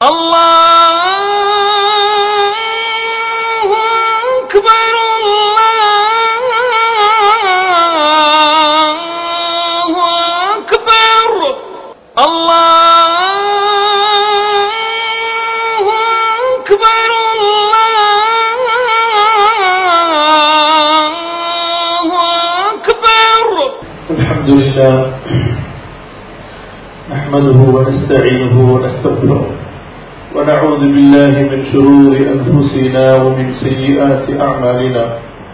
الله أكبر الله أكبر الله أكبر الله أكبر الحمد لله نحمده ونستعينه ونستغفره ونعوذ بالله من شرور أنفسنا ومن سيئات أعمالنا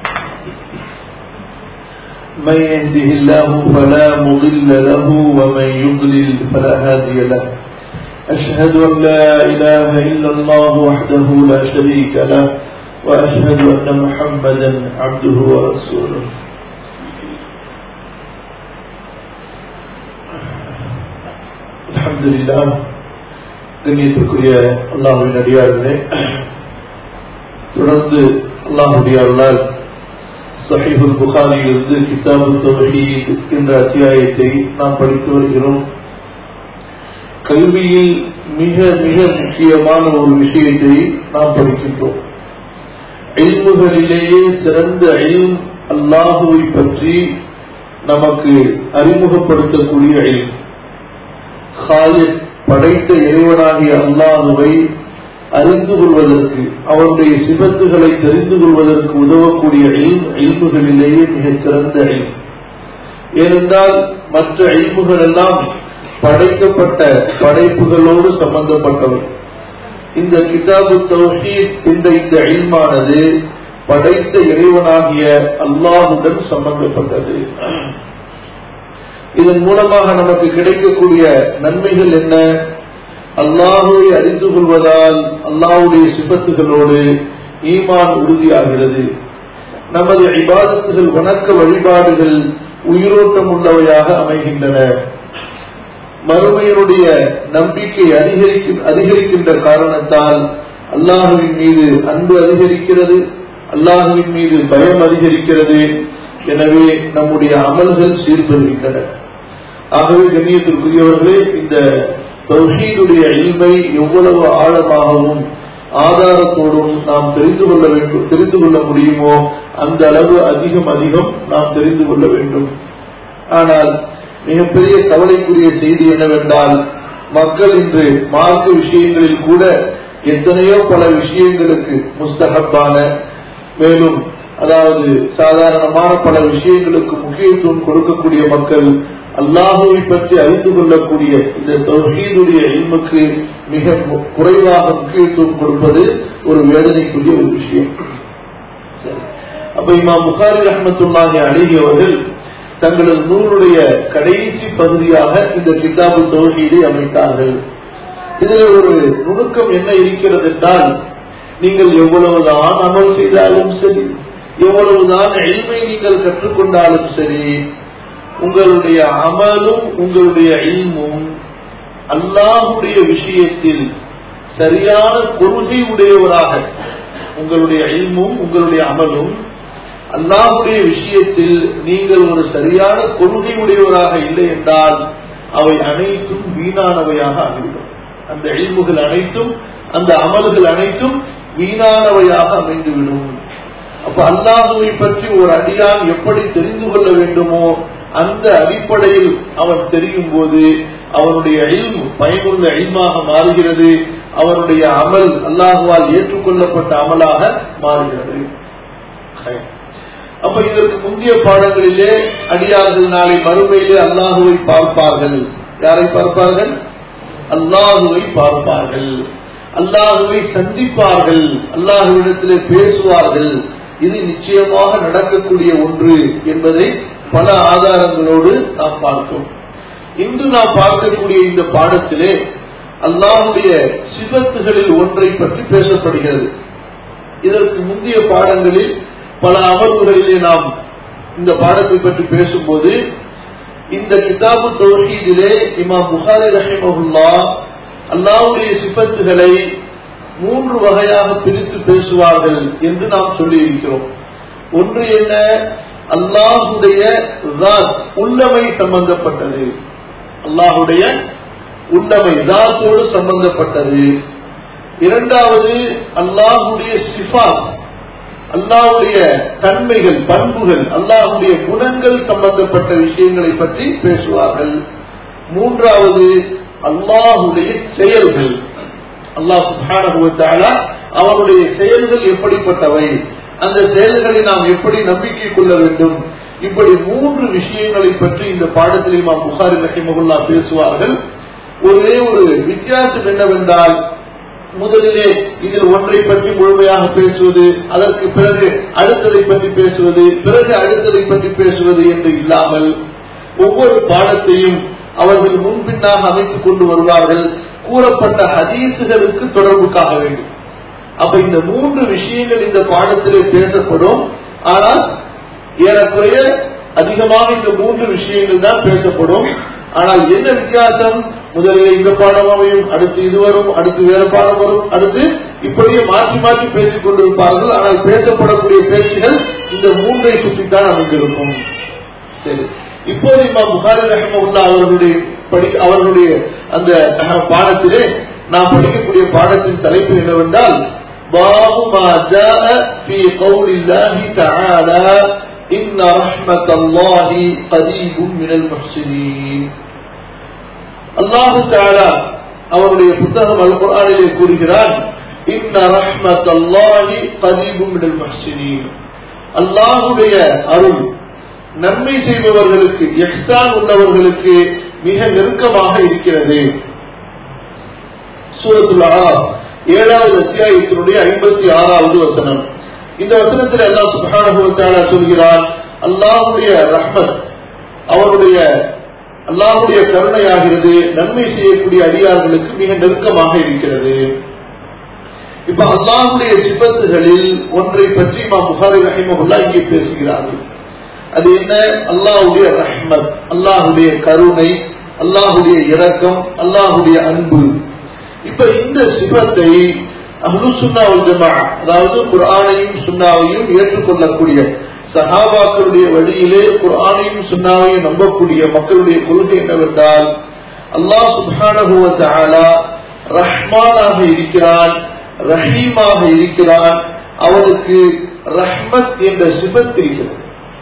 من يهده الله فلا مضل له ومن يضلل فلا هادي له أشهد أن لا إله إلا الله وحده لا شريك له وأشهد أن محمدا عبده ورسوله அல்ஹம்துலில்லாஹ் கண்ணியத்திற்குரிய அல்லாஹுவின் அடியார்களே தொடர்ந்து அல்லாஹுடைய அருளால் சஹீபுல் புகாரியிலிருந்து கிதாபு தௌஹீத் என்ற அத்தியாயத்தை நாம் படித்து வருகிறோம் கல்வியில் மிக மிக முக்கியமான ஒரு விஷயத்தை நாம் படிக்கின்றோம் எல்முகளிலேயே சிறந்த எல்ம் அல்லாஹுவை பற்றி நமக்கு அறிமுகப்படுத்தக்கூடிய எல்ம் காலித் படைத்த இறைவனாகிய அல்லாஹுவை அறிந்து கொள்வதற்கு அவருடைய சிபத்துகளை தெரிந்து கொள்வதற்கு உதவக்கூடிய இல்முகளிலேயே மிகச் சிறந்த இல்ம் ஏனென்றால் மற்ற இல்முகள் எல்லாம் படைக்கப்பட்ட படைப்புகளோடு சம்பந்தப்பட்டவை இந்த கிதாபு தௌஹீத் என்ற இந்த இல்மானது படைத்த இறைவனாகிய அல்லாஹுடன் சம்பந்தப்பட்டது இதன் மூலமாக நமக்கு கிடைக்கக்கூடிய நன்மைகள் என்ன அல்லாஹுவை அறிந்து கொள்வதால் அல்லாஹுடைய சிபத்துகளோடு ஈமான் உறுதியாகிறது நமது இபாதத்துகள் வணக்க வழிபாடுகள் உயிரோட்டம் உள்ளவையாக அமைகின்றன மறுமையினுடைய நம்பிக்கை அதிகரிக்க அதிகரிக்கின்ற காரணத்தால் அல்லாஹுவின் மீது அன்பு அதிகரிக்கிறது அல்லாஹுவின் மீது பயம் அதிகரிக்கிறது எனவே நம்முடைய அமல்கள் சீர்பெறுகின்றன ஆகவே கண்ணியத்திற்குரியவர்களே இந்த தௌஹீதுடைய இல்மை எவ்வளவு ஆழமாகவும் ஆதாரத்தோடும் நாம் தெரிந்து கொள்ள வேண்டும் தெரிந்து கொள்ள முடியுமோ அந்த அளவு அதிகம் அதிகம் நாம் தெரிந்து கொள்ள வேண்டும் ஆனால் மிகப்பெரிய கவலைக்குரிய செய்தி என்னவென்றால் மக்கள் இன்று மார்க்க விஷயங்களில் கூட எத்தனையோ பல விஷயங்களுக்கு முஸ்தகப்பான மேலும் அதாவது சாதாரணமான பல விஷயங்களுக்கு முக்கியத்துவம் கொடுக்கக்கூடிய மக்கள் அல்லாஹுவை பற்றி அறிந்து கொள்ளக்கூடிய இந்த தௌஹீதுடைய இல்முக்கு மிக குறைவாக முக்கியத்துவம் கொடுப்பது ஒரு வேதனைக்குரிய ஒரு விஷயம் அப்ப இமா புகாரி ரஹமத்துல்லாஹி அழகி அவர்கள் தங்களது நூலுடைய கடைசி பகுதியாக இந்த கிதாபு தௌஹீதை அமைத்தார்கள் இதில் ஒரு நுணுக்கம் என்ன இருக்கிறது என்றால் நீங்கள் எவ்வளவுதான் அமல் செய்தாலும் சரி எவ்வளவுதான் எளிமை நீங்கள் கற்றுக்கொண்டாலும் சரி உங்களுடைய அமலும் உங்களுடைய இல்மும் அல்லாஹுடைய விஷயத்தில் சரியான கொள்கை உடையவராக உங்களுடைய இல்மும் உங்களுடைய அமலும் அல்லாஹுடைய விஷயத்தில் நீங்கள் ஒரு சரியான கொள்கை உடையவராக இல்லை என்றால் அவை அனைத்தும் வீணானவையாக ஆகிவிடும் அந்த இல்முகள் அனைத்தும் அந்த அமல்கள் அனைத்தும் வீணானவையாக அமைந்துவிடும் அப்ப அல்லாஹுவை பற்றி ஒரு அடியான் எப்படி தெரிந்து கொள்ள வேண்டுமோ அந்த அடிப்படையில் அவன் தெரியும் போது அவனுடைய இல்ம் பயனுள்ள இல்மாக மாறுகிறது அவனுடைய அமல் அல்லாஹுவால் ஏற்றுக்கொள்ளப்பட்ட அமலாக மாறுகிறது அப்ப இதற்கு முந்தைய பாடங்களிலே அடியார்கள் நாளை மறுமையிலே அல்லாஹுவை பார்ப்பார்கள் யாரை பார்ப்பார்கள் அல்லாஹுவை பார்ப்பார்கள் அல்லாஹுவை சந்திப்பார்கள் அல்லாஹுவிடத்திலே பேசுவார்கள் இது நிச்சயமாக நடக்கக்கூடிய ஒன்று என்பதை பல ஆதாரங்களோடு நாம் பார்த்தோம் இன்று நாம் பார்க்கக்கூடிய இந்த பாடத்திலே அல்லாஹுடைய சிவத்துகளில் ஒன்றை பற்றி பேசப்படுகிறது இதற்கு முந்தைய பாடங்களில் பல அமர்வுகளிலே நாம் இந்த பாடத்தை பற்றி பேசும்போது இந்த கிதாபு தௌஹீதிலே இமாம் புகாரி ரஹிமஹுல்லா அல்லாஹுடைய சிபத்துகளை மூன்று வகையாக பிரித்து பேசுவார்கள் என்று நாம் சொல்லி இருக்கிறோம் ஒன்று என்ன அல்லாஹுடைய உள்ளமை சம்பந்தப்பட்டது அல்லாஹுடைய உள்ளமை தாத்தோடு சம்பந்தப்பட்டது இரண்டாவது அல்லாஹுடைய சிஃபாத் அல்லாஹுடைய தன்மைகள் பண்புகள் அல்லாஹுடைய குணங்கள் சம்பந்தப்பட்ட விஷயங்களை பற்றி பேசுவார்கள் மூன்றாவது அல்லாஹுடைய செயல்கள் அல்லாஹ் சுபான அவனுடைய செயல்கள் எப்படிப்பட்டவை அந்த செயல்களை நாம் எப்படி நம்பிக்கை கொள்ள வேண்டும் இப்படி மூன்று விஷயங்களை பற்றி இந்த பாடத்தில் இமாம் புகாரி ரஹிமகுல்லா பேசுவார்கள் ஒரே ஒரு வித்தியாசம் என்னவென்றால் முதலிலே இதில் ஒன்றை பற்றி முழுமையாக பேசுவது அதற்கு பிறகு அடுத்ததை பற்றி பேசுவது பிறகு அடுத்ததை பற்றி பேசுவது என்று இல்லாமல் ஒவ்வொரு பாடத்தையும் அவர்கள் முன்பின்னாக அமைத்துக் கொண்டு வருவார்கள் கூறப்பட்ட ஹதீசுகளுக்கு தொடர்பு காக வேண்டும் அப்ப இந்த மூன்று விஷயங்கள் இந்த பாடத்திலே பேசப்படும் ஆனால் ஏறக்குறைய அதிகமாக இந்த மூன்று விஷயங்கள் தான் பேசப்படும் ஆனால் என்ன வித்தியாசம் முதலில் இந்த பாடம் அமையும் அடுத்து இது வரும் அடுத்து வேற பாடம் வரும் அடுத்து இப்படியே மாற்றி மாற்றி பேசிக் கொண்டிருப்பார்கள் ஆனால் பேசப்படக்கூடிய பேச்சுகள் இந்த மூன்றை சுற்றித்தான் அமைந்திருக்கும் சரி இப்போது இம்மா புகாரி ரஹமுல்லா அவர்களுடைய படி அவர்களுடைய அந்த பாடத்திலே நாம் படிக்கக்கூடிய பாடத்தின் தலைப்பு என்னவென்றால் பாபு மா ஜாஅ ஃபீ கௌலில்லாஹி தஆலா இன்ன ரஹ்மத்தல்லாஹி கரீபும் மினல் முஹ்சினீன் அல்லாஹு தஆலா அவருடைய புத்தகம் அல் குர்ஆனிலே கூறுகிறான் இன்ன ரஹ்மத்தல்லாஹி கரீபும் மினல் முஹ்சினீன் அல்லாஹ்வுடைய அருள் நன்மை செய்பவர்களுக்கு எக்ஸ்தான் உள்ளவர்களுக்கு மிக நெருக்கமாக இருக்கிறது சூரத்துல் அராப் ஏழாவது அத்தியாயத்தினுடைய ஐம்பத்தி ஆறாவது வசனம் இந்த வசனத்தில் அல்லாஹ் சுப்ஹானஹு வ தஆலா சொல்கிறான் அல்லாஹ்வுடைய ரஹ்மத் அவருடைய அல்லாஹ்வுடைய கருணையாகிறது நன்மை செய்யக்கூடிய அடியார்களுக்கு மிக நெருக்கமாக இருக்கிறது இப்ப அல்லாஹ்வுடைய சிபத்துகளில் ஒன்றை பற்றி மா புகாரி ரஹிமஹுல்லா இங்கே பேசுகிறார்கள் அது என்ன அல்லாஹுடைய ரஹ்மத் அல்லாஹுடைய கருணை அல்லாஹுடைய இரக்கம் அல்லாஹுடைய அன்பு இப்ப இந்த சிவத்தை அஹ்லு சுன்னாவுல் ஜமா அதாவது குர்ஆனையும் சுன்னாவையும் ஏற்றுக்கொள்ளக்கூடிய சஹாபாக்களுடைய வழியிலே குர்ஆனையும் சுன்னாவையும் நம்பக்கூடிய மக்களுடைய கொள்கை என்னவென்றால் அல்லாஹ் சுப்ஹானஹு வ தஆலா ரஹ்மானாக இருக்கிறான் ரஹீமாக இருக்கிறான் அவனுக்கு ரஹ்மத் என்ற சிபத் இருக்கிறது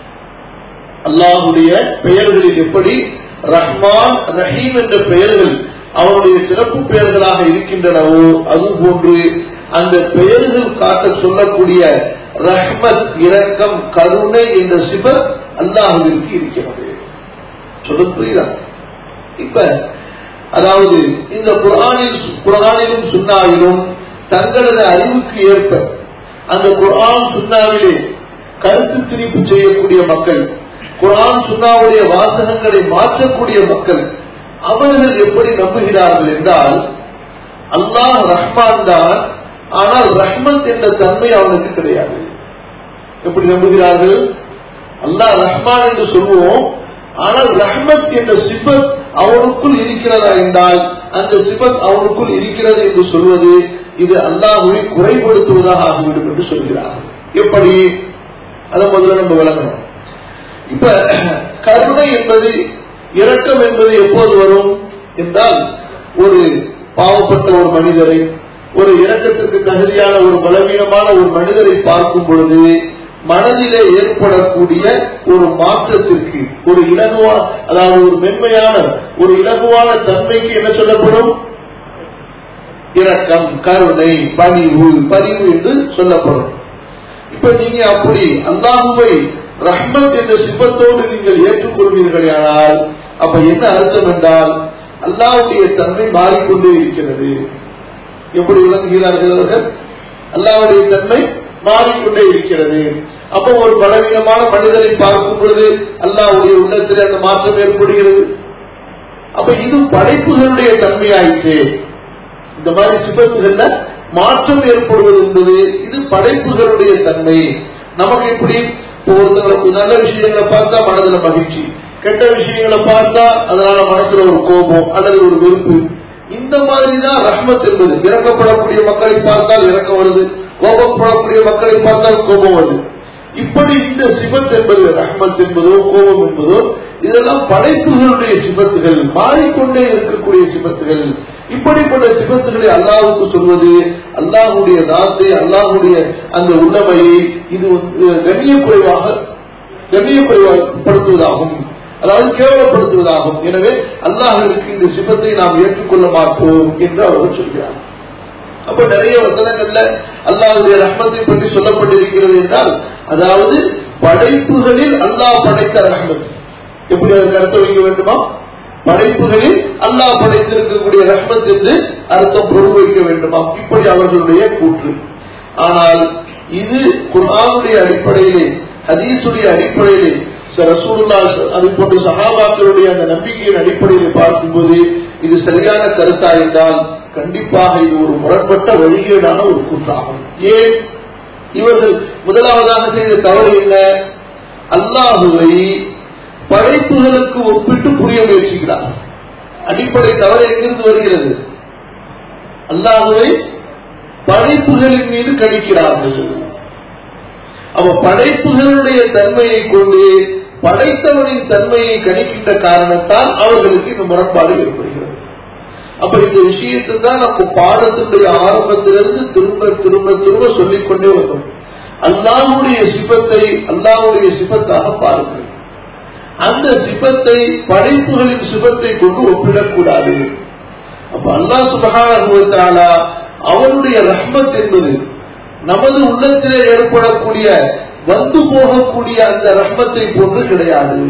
அல்லாஹுடைய பெயர்களில் எப்படி ரஹ்மான் ரஹீம் என்ற பெயர்கள் அவனுடைய சிறப்பு பெயர்களாக இருக்கின்றனவோ அதுபோன்று அந்த பெயர்கள் காட்ட சொல்லக்கூடிய ரஹ்மத் இரக்கம் கருணை என்ற சிபத் அல்லாஹுவிற்கு இருக்கிறது சொல்ல புரியுதா இப்ப அதாவது இந்த குரானில் குரானிலும் சுன்னாவிலும் தங்களது அறிவுக்கு ஏற்ப அந்த குரான் சுன்னாவிலே கருத்து திணிப்பு செய்யக்கூடிய மக்கள் குரான் சுன்னாவுடைய வாசகங்களை மாற்றக்கூடிய மக்கள் அவர்கள் எப்படி நம்புகிறார்கள் என்றால் அல்லாஹ் ரஹ்மான் தான் ஆனால் ரஹ்மத் என்ற தன்மை அவனுக்கு கிடையாது எப்படி நம்புகிறார்கள் அல்லாஹ் ரஹ்மான் என்று சொல்லுவோம் ஆனால் ரஹ்மத் என்ற சிபத் அவனுக்குள் இருக்கிறதா என்றால் அந்த சிபத் அவனுக்குள் இருக்கிறது என்று சொல்வது இது அல்லாஹுவை குறைபடுத்துவதாக ஆகிவிடும் என்று சொல்கிறார்கள் எப்படி அதை முதல்ல நம்ம விளங்கணும் இப்ப கருணை என்பது இரக்கம் என்பது எப்போது வரும் என்றால் ஒரு பாவப்பட்ட ஒரு மனிதரை ஒரு இரக்கத்திற்கு தகுதியான ஒரு பலவீனமான ஒரு மனிதரை பார்க்கும் பொழுது மனதிலே ஏற்படக்கூடிய ஒரு மாற்றத்திற்கு ஒரு இலகுவான அதாவது ஒரு மென்மையான ஒரு இலகுவான தன்மைக்கு என்ன சொல்லப்படும் இரக்கம் கருணை பணிவு பணிவு என்று சொல்லப்படும் இப்ப நீங்க அப்படி அல்லாஹுவை ரஹ்மத் என்ற சிபத்தோடு நீங்கள் ஏற்றுக்கொள்வீர்களானால் அப்ப என்ன அர்த்தம் என்றால் அல்லாவுடைய தன்மை மாறிக்கொண்டே இருக்கிறது எப்படி விளங்குகிறார்கள் அவர்கள் அல்லாவுடைய தன்மை மாறிக்கொண்டே இருக்கிறது அப்ப ஒரு பலவீனமான மனிதரை பார்க்கும் பொழுது அல்லாவுடைய உள்ளத்தில் அந்த மாற்றம் ஏற்படுகிறது அப்ப இது படைப்புகளுடைய தன்மையாயிற்று இந்த மாதிரி சிபத்துகள்ல மாற்றம் ஏற்படுவது என்பது இது படைப்புகளுடைய தன்மை நமக்கு எப்படி ஒருத்தங்களுக்கு நல்ல விஷயங்களை பார்த்தா மனதுல மகிழ்ச்சி கெட்ட விஷயங்களை பார்த்தா அதனால மனசுல ஒரு கோபம் அல்லது ஒரு வெறுப்பு இந்த மாதிரி தான் ரஹ்மத் என்பது இறக்கப்படக்கூடிய மக்களை பார்த்தால் இறக்கம் வருது கோபப்படக்கூடிய மக்களை பார்த்தால் கோபம் வருது இப்படி இந்த சிபத் என்பது ரஹ்மத் என்பதோ கோபம் என்பதோ இதெல்லாம் படைப்புகளுடைய சிபத்துகள் மாறிக்கொண்டே இருக்கக்கூடிய சிபத்துகள் இப்படிப்பட்ட சிபத்துகளை அல்லாஹுக்கு சொல்வது அல்லாஹுடைய நாத்தை அல்லாஹுடைய அந்த உள்ளமையை இது வந்து கண்ணிய குறைவாக கண்ணிய குறைவாகப்படுத்துவதாகும் அதாவது கேவலப்படுத்துவதாகும் எனவே அல்லாஹிற்கு இந்த சிபத்தை நாம் ஏற்றுக்கொள்ள மாட்டோம் என்று அவர்கள் சொல்கிறார் அப்ப நிறைய வசனங்கள்ல அல்லாஹுடைய ரஹ்மத்தை பற்றி சொல்லப்பட்டிருக்கிறது என்றால் அதாவது படைப்புகளில் அல்லாஹ் படைத்த ரஹ்மத் எப்படி அதற்கு அர்த்தம் வைக்க வேண்டுமா படைப்புகளில் அல்லாஹ் படைத்திருக்கக்கூடிய ரஹ்மத் என்று அர்த்தம் பொருள் வைக்க வேண்டுமா இப்படி அவர்களுடைய கூற்று ஆனால் இது குர்ஆனுடைய அடிப்படையிலே ஹதீஸுடைய அடிப்படையிலே ரசூலுல்லா அது போன்ற சகாபாக்களுடைய அந்த நம்பிக்கையின் அடிப்படையில் பார்க்கும்போது இது சரியான கருத்தா என்றால் கண்டிப்பாக இது ஒரு முரண்பட்ட வழிகேடான ஒரு கூற்றாகும் ஏன் இவர்கள் முதலாவதாக செய்த தவறு என்ன அல்லாஹுவை படைப்புகளுக்கு ஒப்பிட்டு புரிய முயற்சிக்கிறார் அடிப்படை தவறு எங்கிருந்து வருகிறது அல்லாஹுவை படைப்புகளின் மீது கணிக்கிறார்கள் அவ படைப்புகளுடைய தன்மையை கொண்டு படைத்தவனின் தன்மையை கணிக்கின்ற காரணத்தால் அவர்களுக்கு இந்த முரண்பாடு ஏற்படுகிறது அப்ப இந்த விஷயத்தை தான் நம்ம பாடத்தினுடைய ஆரம்பத்திலிருந்து திரும்ப திரும்ப திரும்ப சொல்லிக்கொண்டே வந்தோம் அல்லாஹுடைய சிபத்தை அல்லாஹுடைய சிபத்தாக பாருங்கள் அந்த சிபத்தை படைப்புகளின் சிபத்தை கொண்டு ஒப்பிடக்கூடாது அப்ப அல்லாஹ் சுபகான அவனுடைய ரஹ்மத் என்பது நமது உள்ளத்திலே ஏற்படக்கூடிய வந்து போகக்கூடிய அந்த ரஹ்மத்தை போன்று கிடையாது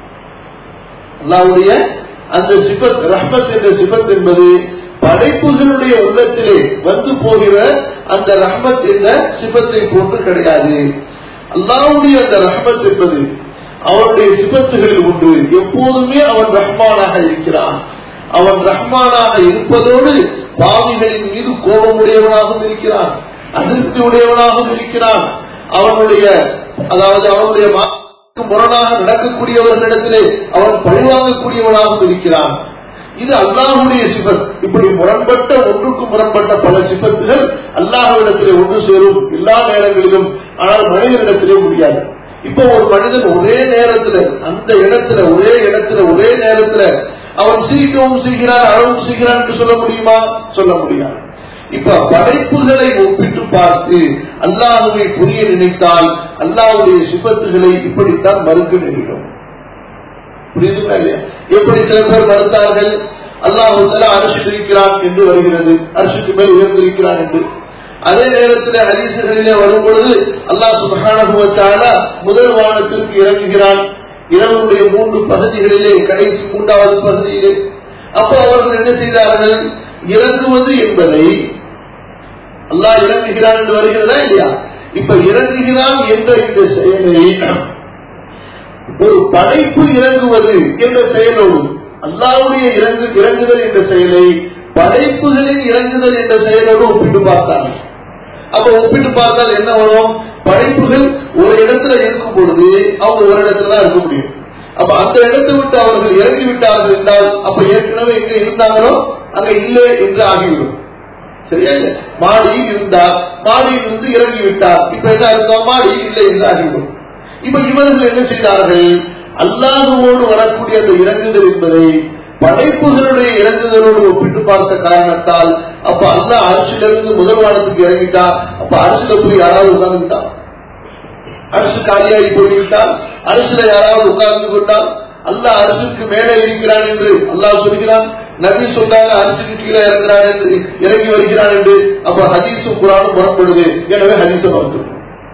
அல்லாவுடைய அந்த சிபத் ரஹ்மத் என்ற சிபத் என்பது படைப்புகளுடைய உள்ளத்திலே வந்து போகிற அந்த ரஹ்மத் என்ற சிபத்தை போன்று கிடையாது அல்லாவுடைய அந்த ரஹ்மத் என்பது அவனுடைய சிபத்துகளில் ஒன்று எப்போதுமே அவன் ரஹ்மானாக இருக்கிறான் அவன் ரஹ்மானாக இருப்பதோடு பாவிகளின் மீது கோபமுடையவனாகவும் இருக்கிறான் அதிருப்தி உடையவனாகவும் இருக்கிறான் அவனுடைய அதாவது அவனுடைய முரணாக நடக்கக்கூடியவர்களிடத்திலே அவன் பழிவாங்கக்கூடியவனாகவும் இருக்கிறான் இது அல்லாஹுடைய சிபத் இப்படி முரண்பட்ட ஒன்றுக்கு முரண்பட்ட பல சிபத்துகள் அல்லாஹுவிடத்திலே ஒன்று சேரும் எல்லா நேரங்களிலும் ஆனால் மனிதனிடத்திலே முடியாது இப்போ ஒரு மனிதன் ஒரே நேரத்துல அந்த இடத்துல ஒரே இடத்துல ஒரே நேரத்துல அவன் சிரிக்கவும் செய்கிறான் அழவும் செய்கிறான் என்று சொல்ல முடியுமா சொல்ல முடியாது இப்ப படைப்புகளை ஒப்பிட்டு பார்த்து அல்லாஹுவை புரிய நினைத்தால் அல்லாஹுடைய சிபத்துகளை இப்படித்தான் மறுக்க நேரிடும் புரியுதுங்களா இல்லையா எப்படி சில பேர் மறுத்தார்கள் அல்லாஹு அரசு இருக்கிறான் என்று வருகிறது அரசுக்கு மேல் உயர்ந்திருக்கிறான் என்று அதே நேரத்தில் ஹரிசுகளிலே வரும் பொழுது அல்லாஹ் சுபகான முதல் வானத்திற்கு இறங்குகிறான் இரவுடைய மூன்று பகுதிகளிலே கடைசி மூன்றாவது பகுதியிலே அப்போ அவர்கள் என்ன செய்தார்கள் இறங்குவது என்பதை அல்லாஹ் இறங்குகிறான் என்று வருகிறதா இல்லையா இப்ப இறங்குகிறான் என்ற இந்த செயலை ஒரு படைப்பு இறங்குவது என்ற செயலோடு அல்லாவுடைய இறங்கு இறங்குதல் என்ற செயலை படைப்புகளின் இறங்குதல் என்ற செயலோடு ஒப்பிட்டு பார்த்தார்கள் அப்ப ஒப்பிட்டு பார்த்தால் என்ன வரும் படைப்புகள் ஒரு இடத்துல இருக்கும் பொழுது அவங்க ஒரு இடத்துல தான் இருக்க முடியும் அப்ப அந்த இடத்தை விட்டு அவர்கள் இறங்கி விட்டார்கள் என்றால் அப்ப ஏற்கனவே எங்க இருந்தாங்களோ அங்க இல்லை என்று ஆகிவிடும் சரியா மாடியில் இருந்தார் மாடியில் இருந்து இறங்கி விட்டார் இப்ப என்ன அர்த்தம் மாடியில் இல்லை என்று ஆகிவிடும் இப்ப இவர்கள் என்ன செய்தார்கள் அல்லாஹுவோடு வரக்கூடிய அந்த இறங்குதல் என்பதை படைப்புகளுடைய இறங்குதலோடு ஒப்பிட்டு பார்த்த காரணத்தால் அப்ப அல்லா அரசிலிருந்து முதல் வாரத்துக்கு இறங்கிட்டா அப்ப அரசுல போய் யாராவது உட்கார்ந்துட்டா அரசு காலியாகி போய்விட்டால் அரசுல யாராவது உட்கார்ந்து கொண்டால் அல்லாஹ் அரசுக்கு மேலே இருக்கிறான் என்று அல்லாஹ் சொல்கிறான் நபி சொல்றாங்க அரசுக்கு கீழே இறங்குறான் என்று இறங்கி வருகிறான் என்று அப்ப ஹதீஸும் குரானும் புறப்படுது எனவே ஹதீஸும் வந்து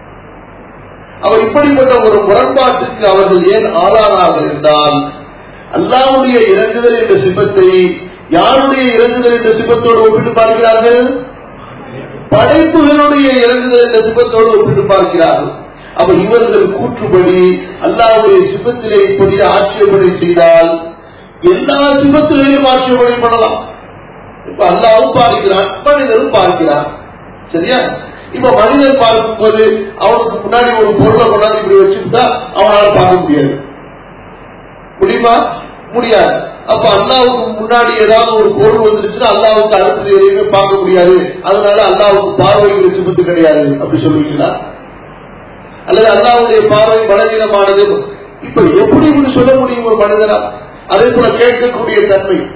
அவர் இப்படிப்பட்ட ஒரு முரண்பாட்டுக்கு அவர்கள் ஏன் ஆளானார்கள் என்றால் அல்லாவுடைய இறங்குதல் என்ற சிப்பத்தை யாருடைய இறங்குதல் என்ற சிப்பத்தோடு ஒப்பிட்டு பார்க்கிறார்கள் படைப்புகளுடைய இறங்குதல் என்ற சிப்பத்தோடு ஒப்பிட்டு பார்க்கிறார்கள் அப்ப இவர்கள் கூற்றுப்படி அல்லாவுடைய சிப்பத்திலே இப்படி ஆட்சேபனை செய்தால் எல்லா சிப்பத்திலையும் ஆட்சேபனை பண்ணலாம் இப்ப அல்லாவும் பார்க்கிறான் மனிதரும் பார்க்கிறான் சரியா இப்ப மனிதன் பார்க்கும் போது அவனுக்கு முன்னாடி ஒரு பொருளை கொண்டாந்து இப்படி வச்சுட்டா அவனால பார்க்க முடியாது முடியுமா முடியாது அப்ப அல்லாவுக்கு முன்னாடி ஏதாவது ஒரு பொருள் வந்துருச்சுன்னா அல்லாவுக்கு அடுத்தது எதையுமே பார்க்க முடியாது அதனால அல்லாவுக்கு பார்வைங்கிற சிபத்து கிடையாது அப்படி சொல்லுவீங்களா அல்லது அல்லாவுடைய பார்வை பலவீனமானது இப்ப எப்படி இப்படி சொல்ல முடியும் ஒரு மனிதனா அதே போல கேட்கக்கூடிய தன்மை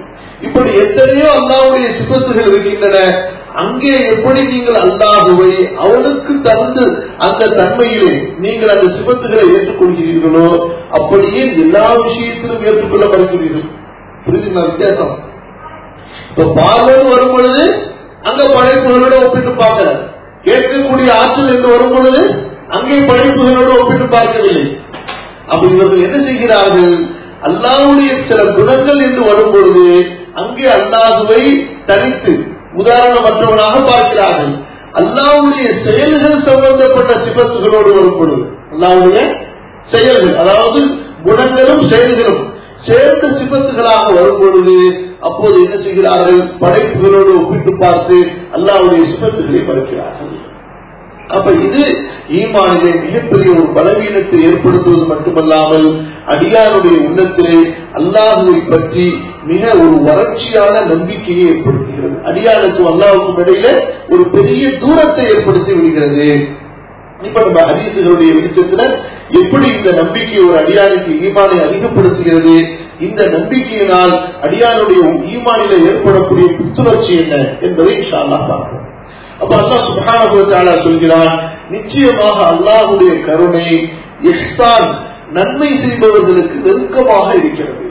இப்படி எத்தனையோ அல்லாவுடைய சிபத்துகள் இருக்கின்றன அங்கே எப்படி நீங்கள் அல்லாஹுவை அவனுக்கு தந்து அந்த தன்மையிலே நீங்கள் அந்த சிபத்துகளை ஏற்றுக்கொள்கிறீர்களோ அப்படியே எல்லா விஷயத்திலும் ஏற்றுக்கொள்ள மறுக்கிறீர்கள் புரியுதுங்களா வித்தியாசம் இப்ப பார்வன் வரும் பொழுது அங்க படைப்புகளோட ஒப்பிட்டு பார்க்கல கேட்கக்கூடிய ஆற்றல் என்று வரும் பொழுது அங்கே படைப்புகளோடு ஒப்பிட்டு பார்க்கவில்லை அப்ப இவர்கள் என்ன செய்கிறார்கள் அல்லாவுடைய சில குணங்கள் என்று வரும் பொழுது அங்கே அல்லாஹுவை தனித்து உதாரணமற்றவனாக பார்க்கிறார்கள் அல்லாவுடைய செயல்கள் சம்பந்தப்பட்ட சிபத்துகளோடு வரும் பொழுது அல்லாவுடைய செயல்கள் அதாவது குணங்களும் செயல்களும் சேர்ந்த சிபத்துகளாக வரும் பொழுது அப்போது என்ன செய்கிறார்கள் படைப்புகளோடு ஒப்பிட்டு பார்த்து அல்லாவுடைய சிபத்துகளை பறிக்கிறார்கள் அப்ப இது ஈமானிலே மிகப்பெரிய ஒரு பலவீனத்தை ஏற்படுத்துவது மட்டுமல்லாமல் அடியாருடைய உள்ளத்திலே அல்லாஹுவை பற்றி மிக ஒரு வறட்சியான நம்பிக்கையை ஏற்படுத்துகிறது அடியானுக்கும் அல்லாவுக்கும் இடையில ஒரு பெரிய தூரத்தை ஏற்படுத்தி விடுகிறது இப்ப நம்ம ஹதீசுகளுடைய வெளிச்சத்துல எப்படி இந்த நம்பிக்கை ஒரு அடியானுக்கு ஈமானை அதிகப்படுத்துகிறது இந்த நம்பிக்கையினால் அடியானுடைய ஈமானில ஏற்படக்கூடிய புத்துணர்ச்சி என்ன என்பதை இன்ஷா அல்லாஹ் பார்ப்போம் அப்ப அல்லாஹ் சுப்ஹானஹு வ தஆலா சொல்கிறான் நிச்சயமாக அல்லாஹ்வுடைய கருணை இஹ்சான் நன்மை செய்பவர்களுக்கு நெருக்கமாக இருக்கிறது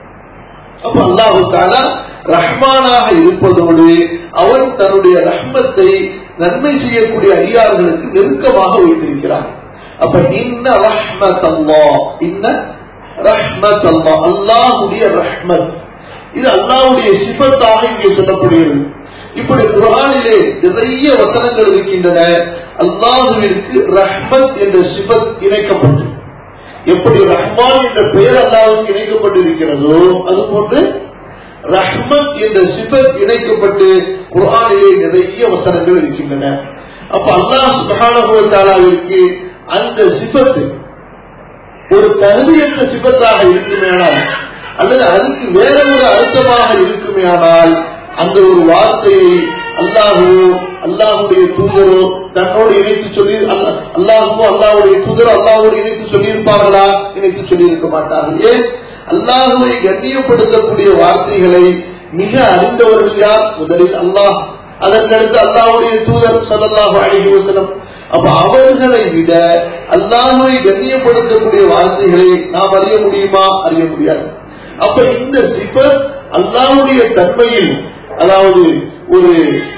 அப்ப அல்லாஹு தாலா ரஹ்மானாக இருப்பதோடு அவன் தன்னுடைய ரஹ்மத்தை நன்மை செய்யக்கூடிய அடியார்களுக்கு நெருக்கமாக வைத்திருக்கிறார் அப்ப இன்ன ரஹ்மத் அல்லா இன்ன ரஹ்மத் அல்லா அல்லாஹுடைய ரஹ்மத் இது அல்லாஹுடைய சிபத்தாக இங்கே சொல்லப்படுகிறது இப்படி குரானிலே நிறைய வசனங்கள் இருக்கின்றன அல்லாஹுவிற்கு ரஹ்மத் என்ற சிபத் இணைக்கப்பட்டு எப்படி ரஹ்மான் என்ற பெயர் அல்லாவுக்கு இணைக்கப்பட்டிருக்கிறதோ அது போன்று ரஹ்மத் என்ற சிபத் இணைக்கப்பட்டு குரானிலே நிறைய வசனங்கள் இருக்கின்றன அப்ப அல்லாஹ் சுகானகுவத்தாலாவிற்கு அந்த சிபத்து ஒரு தகுதியற்ற சிபத்தாக இருக்குமேயானால் அல்லது அதுக்கு வேற ஒரு அர்த்தமாக இருக்குமேயானால் அந்த ஒரு வார்த்தையை அல்லாஹுவோ அல்லாஹுடைய தூதரோ தன்னோடு இணைத்து சொல்லி அல்லாஹுவோ அல்லாஹுடைய தூதரோ அல்லாஹோடு இணைத்து சொல்லியிருப்பார்களா இணைத்து சொல்லியிருக்க மாட்டார்கள் ஏன் அல்லாஹுவை கண்ணியப்படுத்தக்கூடிய வார்த்தைகளை மிக அறிந்தவர்கள் யார் முதலில் அல்லாஹ் அதற்கடுத்து அல்லாஹுடைய தூதர் சல்லாஹு அழகி வசனம் அப்ப அவர்களை விட அல்லாஹுவை கண்ணியப்படுத்தக்கூடிய வார்த்தைகளை நாம் அறிய முடியுமா அறிய முடியாது அப்ப இந்த சிபத் அல்லாஹுடைய தன்மையில் அதாவது ஒரு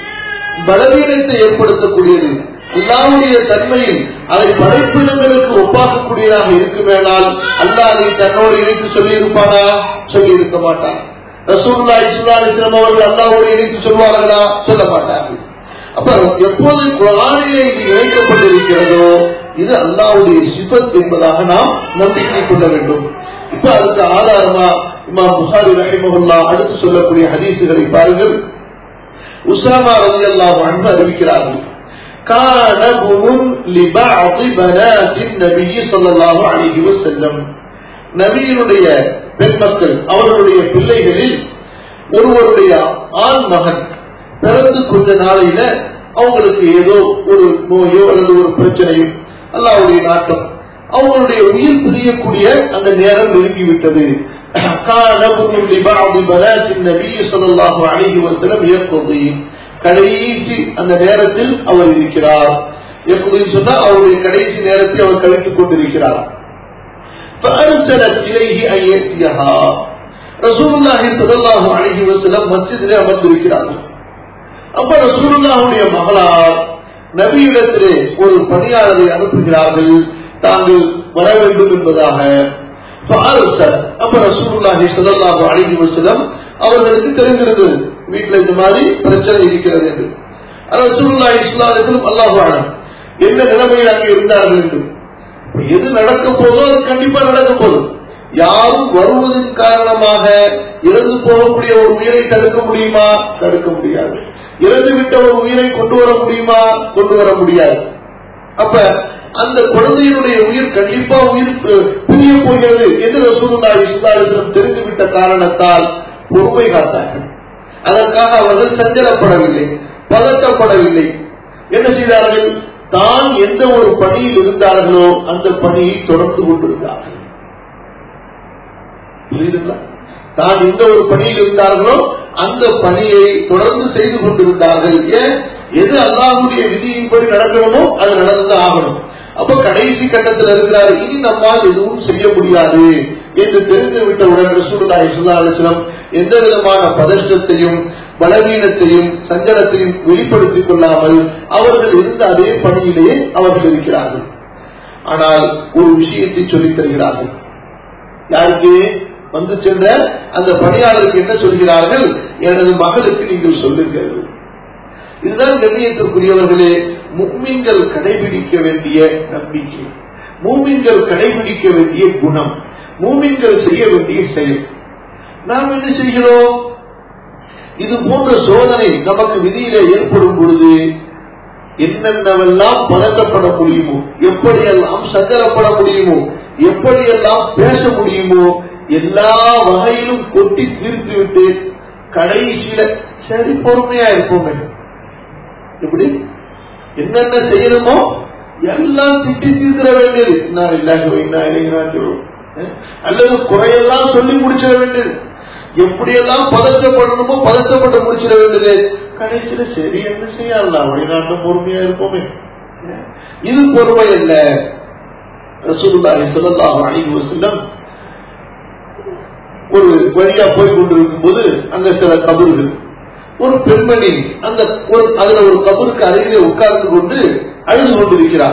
பலவீனத்தை ஏற்படுத்தக்கூடியது அல்லாவுடைய தன்மையில் அதை படைப்பினங்களுக்கு ஒப்பாக்கக்கூடியதாக இருக்குமேனால் அல்லாஹ் அதை தன்னோடு இணைத்து சொல்லியிருப்பானா சொல்லி இருக்க மாட்டான் ரசூல்லா இஸ்லாம் அவர்கள் அல்லாவோடு இணைத்து சொல்வார்களா சொல்ல மாட்டார்கள் அப்ப எப்போது குரானிலே இது இணைக்கப்பட்டிருக்கிறதோ இது அல்லாவுடைய சிபத் என்பதாக நாம் நம்பிக்கை கொள்ள வேண்டும் இப்ப அதுக்கு ஆதாரமா இமா புகாரி ரஹிமகுல்லா அடுத்து சொல்லக்கூடிய ஹதீசுகளை பாருங்கள் உசாமா ரதி அல்லாஹ் அன்பு அறிவிக்கிறார்கள் كان ابن لبعض بنات النبي صلى الله عليه وسلم நபியினுடைய பெண் மக்கள் அவர்களுடைய பிள்ளைகளில் ஒருவருடைய ஆண் மகன் பிறந்து கொஞ்ச நாளையில அவங்களுக்கு ஏதோ ஒரு நோயோ அல்லது ஒரு பிரச்சனையோ அல்லாவுடைய நாட்டம் அவங்களுடைய உயிர் பிரியக்கூடிய அந்த நேரம் நெருங்கிவிட்டது كان ابن لبعض بنات النبي صلى الله عليه وسلم يقضي கடைசி அந்த நேரத்தில் அவர் இருக்கிறார் எப்படி சொன்னா அவருடைய கடைசி நேரத்தை அவர் கழித்துக் கொண்டிருக்கிறார் فأرسلت إليه أن يأتيها رسول الله صلى الله عليه وسلم مسجد அமர்ந்திருக்கிறார்கள் அப்ப ரசூலுல்லாஹுடைய மகளார் நபியிடத்திலே ஒரு பணியாளரை அனுப்புகிறார்கள் தாங்கள் வர வேண்டும் என்பதாக அப்ப ரசூலுல்லாஹி ஸல்லல்லாஹு அலைஹி வஸல்லம் அவர்களுக்கு தெரிந்திருந்தது வீட்டுல இந்த மாதிரி பிரச்சனை இருக்கிறது என்று ரசூலுல்லாஹி ஸல்லல்லாஹு அலைஹி வஸல்லம் அல்லாஹு அலம் என்ன நிலைமையில் அங்கே இருந்தார்கள் என்று எது நடக்க போதோ அது கண்டிப்பா நடக்க போதும் யாரும் வருவதன் காரணமாக இறந்து போகக்கூடிய ஒரு உயிரை தடுக்க முடியுமா தடுக்க முடியாது இறந்து விட்ட ஒரு உயிரை கொண்டு வர முடியுமா கொண்டு வர முடியாது அப்ப அந்த குழந்தையினுடைய உயிர் கண்டிப்பா உயிர் பிரிய போகிறது என்று ரசூலுல்லா இஸ்லாமிடம் தெரிந்துவிட்ட காரணத்தால் பொறுமை காத்தார்கள் அதற்காக அவர்கள் சஞ்சலப்படவில்லை பதட்டப்படவில்லை என்ன செய்தார்கள் தான் எந்த ஒரு பணியில் இருந்தார்களோ அந்த பணியை தொடர்ந்து கொண்டிருந்தார்கள் புரியுதுங்களா தான் எந்த ஒரு பணியில் இருந்தார்களோ அந்த பணியை தொடர்ந்து செய்து கொண்டிருந்தார்கள் ஏன் எது அல்லாஹுடைய விதியின்படி நடக்கணுமோ அது நடந்துதான் ஆகணும் அப்ப கடைசி கட்டத்தில் இருக்கிறார் இனி நம்மால் எதுவும் செய்ய முடியாது என்று தெரிந்து விட்டவுடன் ரசூலுல்லாஹி ஸல்லல்லாஹு அலைஹி வஸல்லம் எந்த விதமான பதஷ்டத்தையும் பலவீனத்தையும் சஞ்சலத்தையும் வெளிப்படுத்திக் கொள்ளாமல் அவர்கள் இருந்த அதே பணியிலேயே அவர்கள் இருக்கிறார்கள் ஆனால் ஒரு விஷயத்தை சொல்லித் தருகிறார்கள் யாருக்கு வந்து சென்ற அந்த பணியாளருக்கு என்ன சொல்கிறார்கள் எனது மகளுக்கு நீங்கள் சொல்லுங்கள் இதுதான் கண்ணியத்திற்குரியவர்களே முக்மீன்கள் கடைபிடிக்க வேண்டிய நம்பிக்கை மூமின்கள் கடைபிடிக்க வேண்டிய குணம் மூமின்கள் செய்ய வேண்டிய செயல் நாம் என்ன செய்கிறோம் இது போன்ற சோதனை நமக்கு விதியிலே ஏற்படும் பொழுது என்னென்னவெல்லாம் பதக்கப்பட முடியுமோ எப்படியெல்லாம் சஞ்சலப்பட முடியுமோ எப்படியெல்லாம் பேச முடியுமோ எல்லா வகையிலும் கொட்டி தீர்த்து விட்டு கடைசியில சரி பொறுமையா இருப்போமே எப்படி என்னென்ன செய்யணுமோ எல்லாம் திட்டி தீர்க்கிற வேண்டியது நான் இல்லாக வைனா இளைஞராஜோ அல்லது குறையெல்லாம் சொல்லி முடிச்சிட வேண்டியது எப்படியெல்லாம் பதற்றப்படணுமோ பதற்றப்பட்டு முடிச்சிட வேண்டியது கடைசியில சரி என்ன செய்யலாம் வெளிநாட்டு பொறுமையா இருப்போமே இது பொறுமை அல்ல ரசூலுல்லாஹி ஸல்லல்லாஹு அலைஹி வஸல்லம் ஒரு வழியா போய் கொண்டிருக்கும் போது அங்க சில கபறுகள் ஒரு பெண்மணி அந்த ஒரு அதுல ஒரு கபருக்கு அருகிலே உட்கார்ந்து கொண்டு அழுது கொண்டிருக்கிறார்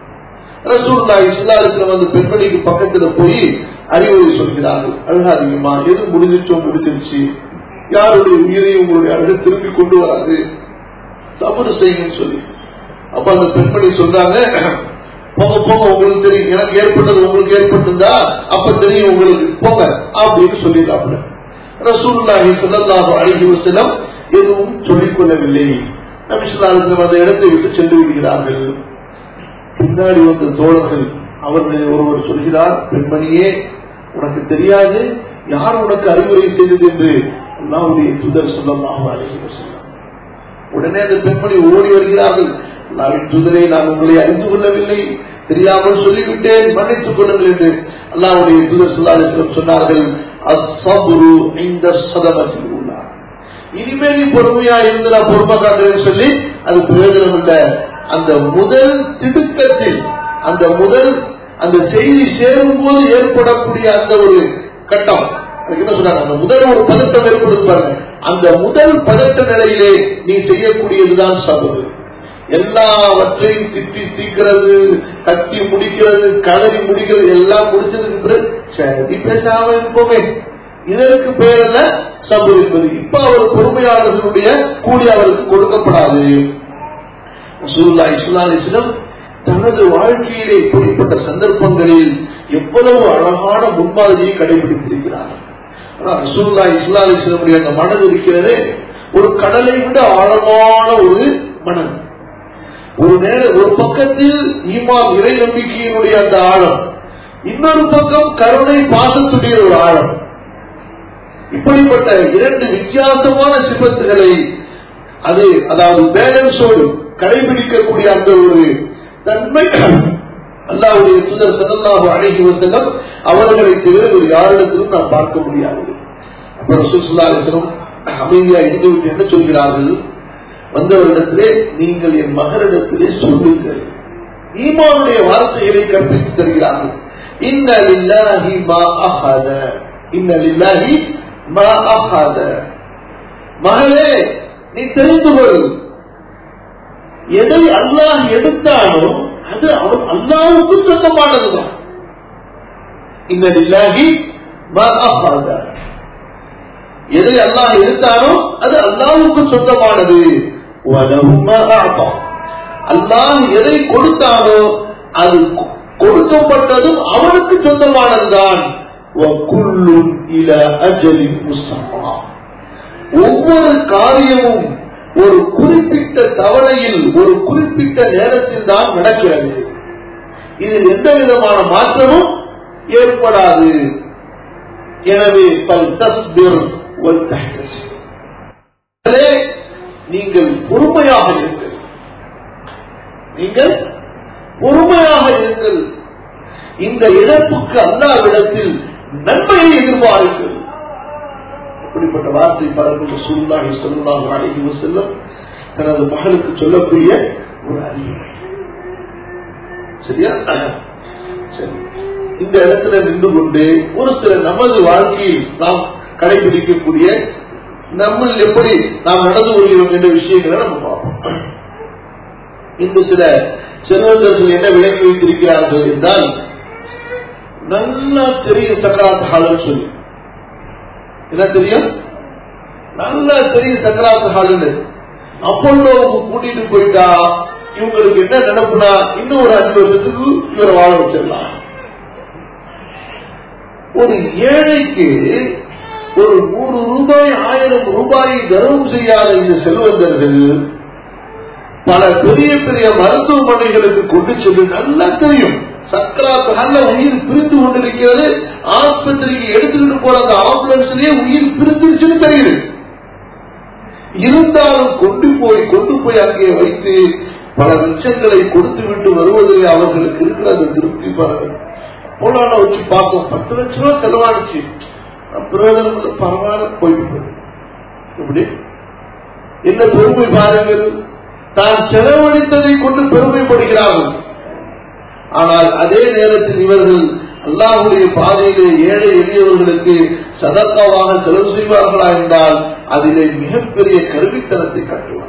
ரசூல்லா இஸ்லாத்துல வந்து பெண்மணிக்கு பக்கத்துல போய் அறிவுரை சொல்கிறார்கள் அழுகாதீங்கம்மா எது முடிஞ்சிச்சோ முடிஞ்சிருச்சு யாருடைய உயிரையும் உங்களுடைய அழுக திருப்பி கொண்டு வராது தவறு செய்யுங்கன்னு சொல்லி அப்ப அந்த பெண்மணி சொல்றாங்க போங்க போங்க உங்களுக்கு தெரியும் எனக்கு ஏற்பட்டது உங்களுக்கு ஏற்பட்டிருந்தா அப்ப தெரியும் உங்களுக்கு போங்க அப்படின்னு சொல்லிடுறாப்புல ரசூல்லாஹி ஸல்லல்லாஹு அலைஹி வஸல்லம் எதுவும் சொல்லிக் கொள்ளவில்லை நபிசுல்லாஹு அந்த இடத்தை விட்டு சென்று விடுகிறார்கள் பின்னாடி வந்த தோழர்கள் அவர்களில் ஒருவர் சொல்கிறார் பெண்மணியே உனக்கு தெரியாது யார் உனக்கு அறிவுரை செய்தது என்று அல்லாவுடைய தூதர் சொல்லலாம் அலைஹி வஸல்லம் உடனே அந்த பெண்மணி ஓடி வருகிறார்கள் அல்லாவின் தூதரை நான் உங்களை அறிந்து கொள்ளவில்லை தெரியாமல் சொல்லிவிட்டேன் மன்னித்துக் கொள்ளுங்கள் என்று அல்லாவுடைய தூதர் சொல்லாத சொன்னார்கள் அஸ்ஸபுரு இந்த சதமத்தில் உள்ளார் இனிமேல் நீ பொறுமையா இருந்து நான் பொறுமை காட்டுறேன்னு சொல்லி அது பிரயோஜனம் இல்லை அந்த முதல் திடுக்கத்தில் அந்த முதல் அந்த செய்தி சேரும் போது ஏற்படக்கூடிய அந்த ஒரு கட்டம் அதுக்கு என்ன சொல்றாங்க அந்த முதல் ஒரு பதட்டம் ஏற்படுது பாருங்க அந்த முதல் பதட்ட நிலையிலே நீ செய்யக்கூடியதுதான் சபது எல்லாவற்றையும் திட்டி தீக்கிறது கத்தி முடிக்கிறது கலரி முடிக்கிறது எல்லாம் முடிச்சதுக்கு பிறகு சரி பேசாம இருப்போமே இதற்கு பேர் என்ன சபு என்பது இப்ப அவர் பொறுமையாளர்களுடைய கூலி அவருக்கு கொடுக்கப்படாது ரசூலுல்லாஹி ஸல்லல்லாஹு அலைஹி வஸல்லம் தனது வாழ்க்கையிலே இப்படிப்பட்ட சந்தர்ப்பங்களில் எவ்வளவு அழகான முன்மாதிரியை கடைபிடித்திருக்கிறார் ரசூலுல்லாஹி ஸல்லல்லாஹு அலைஹி வஸல்லம் அந்த மனது இருக்கிறதே ஒரு கடலை விட ஆழமான ஒரு மனம் ஒரு நேர ஒரு பக்கத்தில் ஈமான் இறை நம்பிக்கையினுடைய அந்த ஆழம் இன்னொரு பக்கம் கருணை பாசத்துடைய ஒரு ஆழம் இப்படிப்பட்ட இரண்டு வித்தியாசமான சிபத்துகளை அது அதாவது பேலன்ஸோடு கடைபிடிக்கக்கூடிய அந்த ஒரு தன்மை அல்லாவுடைய தூதர் சதல்லாஹு அழகி வசனம் அவர்களை தவிர ஒரு யாரிடத்திலும் நான் பார்க்க முடியாது அப்புறம் சுசுல்லாசனம் அமைதியா இருந்து விட்டு என்ன சொல்கிறார்கள் வந்தவரிடத்திலே நீங்கள் என் மகனிடத்திலே சொல்லுங்கள் ஈமானுடைய வார்த்தைகளை கற்பித்து தருகிறார்கள் இன்னலில்லாஹி மா அஹத இன்னலில்லாஹி மா அஹத மகளே நீ தெரிந்து கொள் எதை அல்லாஹ் எடுத்தானோ அது அவன் அல்லாவுக்கு சொந்தமானதுதான் இன்னலில்லாஹி மா அஹத எதை அல்லாஹ் எடுத்தானோ அது அல்லாவுக்கு சொந்தமானது அல்லாஹ் எதை கொடுத்தானோ அது கொடுக்கப்பட்டதும் அவனுக்கு சொந்தமானதுதான் ஒவ்வொரு காரியமும் ஒரு குறிப்பிட்ட தவணையில் ஒரு குறிப்பிட்ட நேரத்தில் தான் நடக்கிறது இதில் எந்த விதமான மாற்றமும் ஏற்படாது எனவே பல் தஸ்பிர் நீங்கள் பொறுமையாக இருங்கள் நீங்கள் பொறுமையாக இருங்கள் இந்த இழப்புக்கு அல்லாவிடத்தில் நன்மையை எதிர்பாருங்கள் இப்படிப்பட்ட வார்த்தை பாருங்கள் சூழ்நாகி சொல்லலாம் அழகி செல்லும் தனது மகளுக்கு சொல்லக்கூடிய ஒரு அறிவுரை சரியா சரி இந்த இடத்துல நின்று கொண்டு ஒரு சில நமது வாழ்க்கையில் நாம் கடைபிடிக்கக்கூடிய நம்ம எப்படி நாம் நடந்து கொள்கிறோம் என்ற விஷயங்களை நம்ம பார்ப்போம் இந்த சில செல்வந்தர்கள் என்ன விளக்கி வைத்திருக்கிறார்கள் என்றால் நல்லா தெரியும் சக்கராத் ஹாலன்னு சொல்லி என்ன தெரியும் நல்லா தெரியும் சக்கராத் ஹாலுன்னு அப்பல்லோவுக்கு கூட்டிட்டு போயிட்டா இவங்களுக்கு என்ன நினைப்புனா இன்னும் ஒரு அஞ்சு வருஷத்துக்கு இவரை வாழ வச்சிடலாம் ஒரு ஏழைக்கு ஒரு நூறு ரூபாய் ஆயிரம் ரூபாயை தர்மம் செய்யாத இந்த செல்வந்தர்கள் பல பெரிய பெரிய மருத்துவமனைகளுக்கு கொண்டு சென்று நல்லா தெரியும் சக்கராத்து நல்ல உயிர் பிரிந்து கொண்டிருக்கிறது ஆஸ்பத்திரிக்கு எடுத்துக்கிட்டு போற அந்த ஆம்புலன்ஸ்லயே உயிர் பிரிந்துருச்சுன்னு தெரியுது இருந்தாலும் கொண்டு போய் கொண்டு போய் அங்கே வைத்து பல லட்சங்களை கொடுத்து விட்டு வருவதில் அவர்களுக்கு இருக்கிற அந்த திருப்தி பாருங்கள் போலான வச்சு பார்த்தோம் பத்து லட்சம் ரூபாய் செலவானுச்சு பிரயோஜனம் இல்லை, பரவாயில்ல போயிட்டு இப்படி என்ன பெருமை பாருங்கள் தான் செலவழித்ததை கொண்டு பெருமைப்படுகிறார்கள் ஆனால் அதே நேரத்தில் இவர்கள் அல்லாஹுடைய பாதையிலே ஏழை எளியவர்களுக்கு சதக்காவாக செலவு செய்வார்களா என்றால் அதிலே மிகப்பெரிய கருவித்தனத்தை காட்டுவார்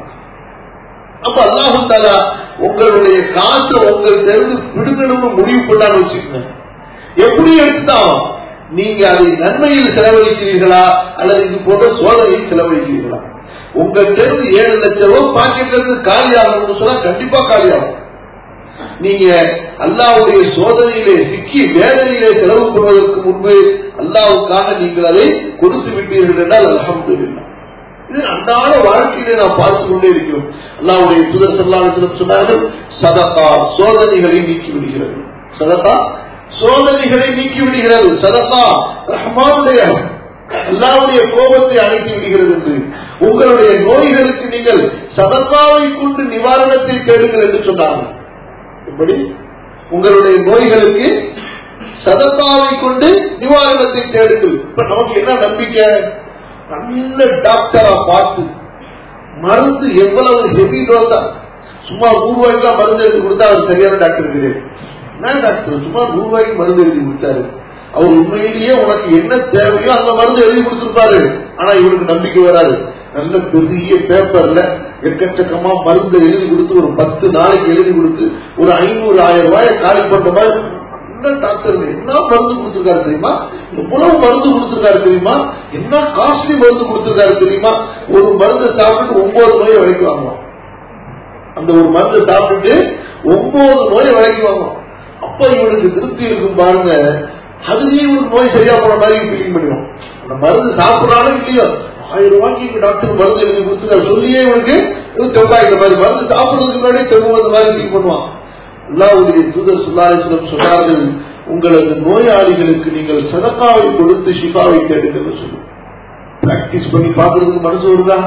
அப்ப அல்லாஹு தாலா உங்களுடைய காசை உங்கள் தெரிந்து பிடுங்கணும்னு முடிவு பண்ணான்னு வச்சுக்கோங்க எப்படி எடுத்தாலும் நீங்க அதை நன்மையில் செலவழிக்கிறீர்களா அல்லது இது போன்ற சோதனையில் செலவழிக்கிறீர்களா உங்க தெரிந்து ஏழு லட்சம் ரூபாய் பாக்கெட்ல இருந்து காலி ஆகணும்னு சொன்னா கண்டிப்பா காலி ஆகும் நீங்க அல்லாவுடைய சோதனையிலே சிக்கி வேதனையிலே செலவு பண்ணுவதற்கு முன்பு அல்லாவுக்காக நீங்கள் அதை கொடுத்து விட்டீர்கள் என்றால் அலமதுல்லா இது அன்றாட வாழ்க்கையிலே நாம் பார்த்து கொண்டே இருக்கிறோம் அல்லாவுடைய சுதர் சொல்லாலும் சொன்னார்கள் சதகா சோதனைகளை நீக்கி விடுகிறது சதகா சோதனைகளை நீக்கி விடுகிறது சதகா ரஹ்மானுடைய அல்லாவுடைய கோபத்தை அணைத்து விடுகிறது என்று உங்களுடைய நோய்களுக்கு நீங்கள் சதகாவை கொண்டு நிவாரணத்தை தேடுங்கள் என்று சொன்னார்கள் எப்படி உங்களுடைய நோய்களுக்கு சதத்தாவை கொண்டு நிவாரணத்தை தேடுங்கள் இப்ப நமக்கு என்ன நம்பிக்கை நல்ல டாக்டரா பார்த்து மருந்து எவ்வளவு ஹெவி டோஸா சும்மா நூறு ரூபாய்க்கு மருந்து எழுதி கொடுத்தா அவர் சரியான டாக்டர் கிடையாது என்ன டாக்டர் சும்மா நூறு ரூபாய்க்கு மருந்து எழுதி கொடுத்தாரு அவர் உண்மையிலேயே உனக்கு என்ன தேவையோ அந்த மருந்து எழுதி கொடுத்திருப்பாரு ஆனா இவருக்கு நம்பிக்கை வராது நல்ல பெரிய பேப்பர்ல எக்கச்சக்கமா மருந்து எழுதி கொடுத்து ஒரு பத்து நாளைக்கு எழுதி கொடுத்து ஒரு ஐநூறு ஆயிரம் ரூபாய் காலி பண்ற மாதிரி என்ன டாக்டர் என்ன மருந்து கொடுத்திருக்காரு தெரியுமா எவ்வளவு மருந்து கொடுத்திருக்காரு தெரியுமா என்ன காஸ்ட்லி மருந்து கொடுத்திருக்காரு தெரியுமா ஒரு மருந்து சாப்பிட்டு ஒன்பது நோயை வரைக்கும் வாங்குவோம் அந்த ஒரு மருந்து சாப்பிட்டு ஒன்பது நோயை வரைக்கும் வாங்குவோம் அப்ப இவனுக்கு திருப்தி இருக்கும் பாருங்க அதுலயும் ஒரு நோய் சரியா போன மாதிரி ஃபீலிங் பண்ணுவோம் அந்த மருந்து சாப்பிடறாலும் இல்லையோ ஆயிரம் ரூபாய்க்கு இங்க டாக்டர் மருந்து எழுதி கொடுத்துருக்காரு சொல்லியே இவனுக்கு தெவ்வாய் இந்த மாதிரி மருந்து சாப்பிடுறதுக்கு முன்னாடி தெவ்வு அந்த மாதிரி ஃபீல் பண்ணுவான் அல்லாவுடைய தூதர் சுல்லாசனம் சொன்னார்கள் உங்களது நோயாளிகளுக்கு நீங்கள் சதக்காவை கொடுத்து ஷிஃபாவை தேடுங்கள் சொல்லும் பிராக்டிஸ் பண்ணி பார்க்கறதுக்கு மனசு வருதா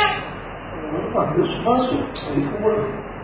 அது சும்மா சொல்லு.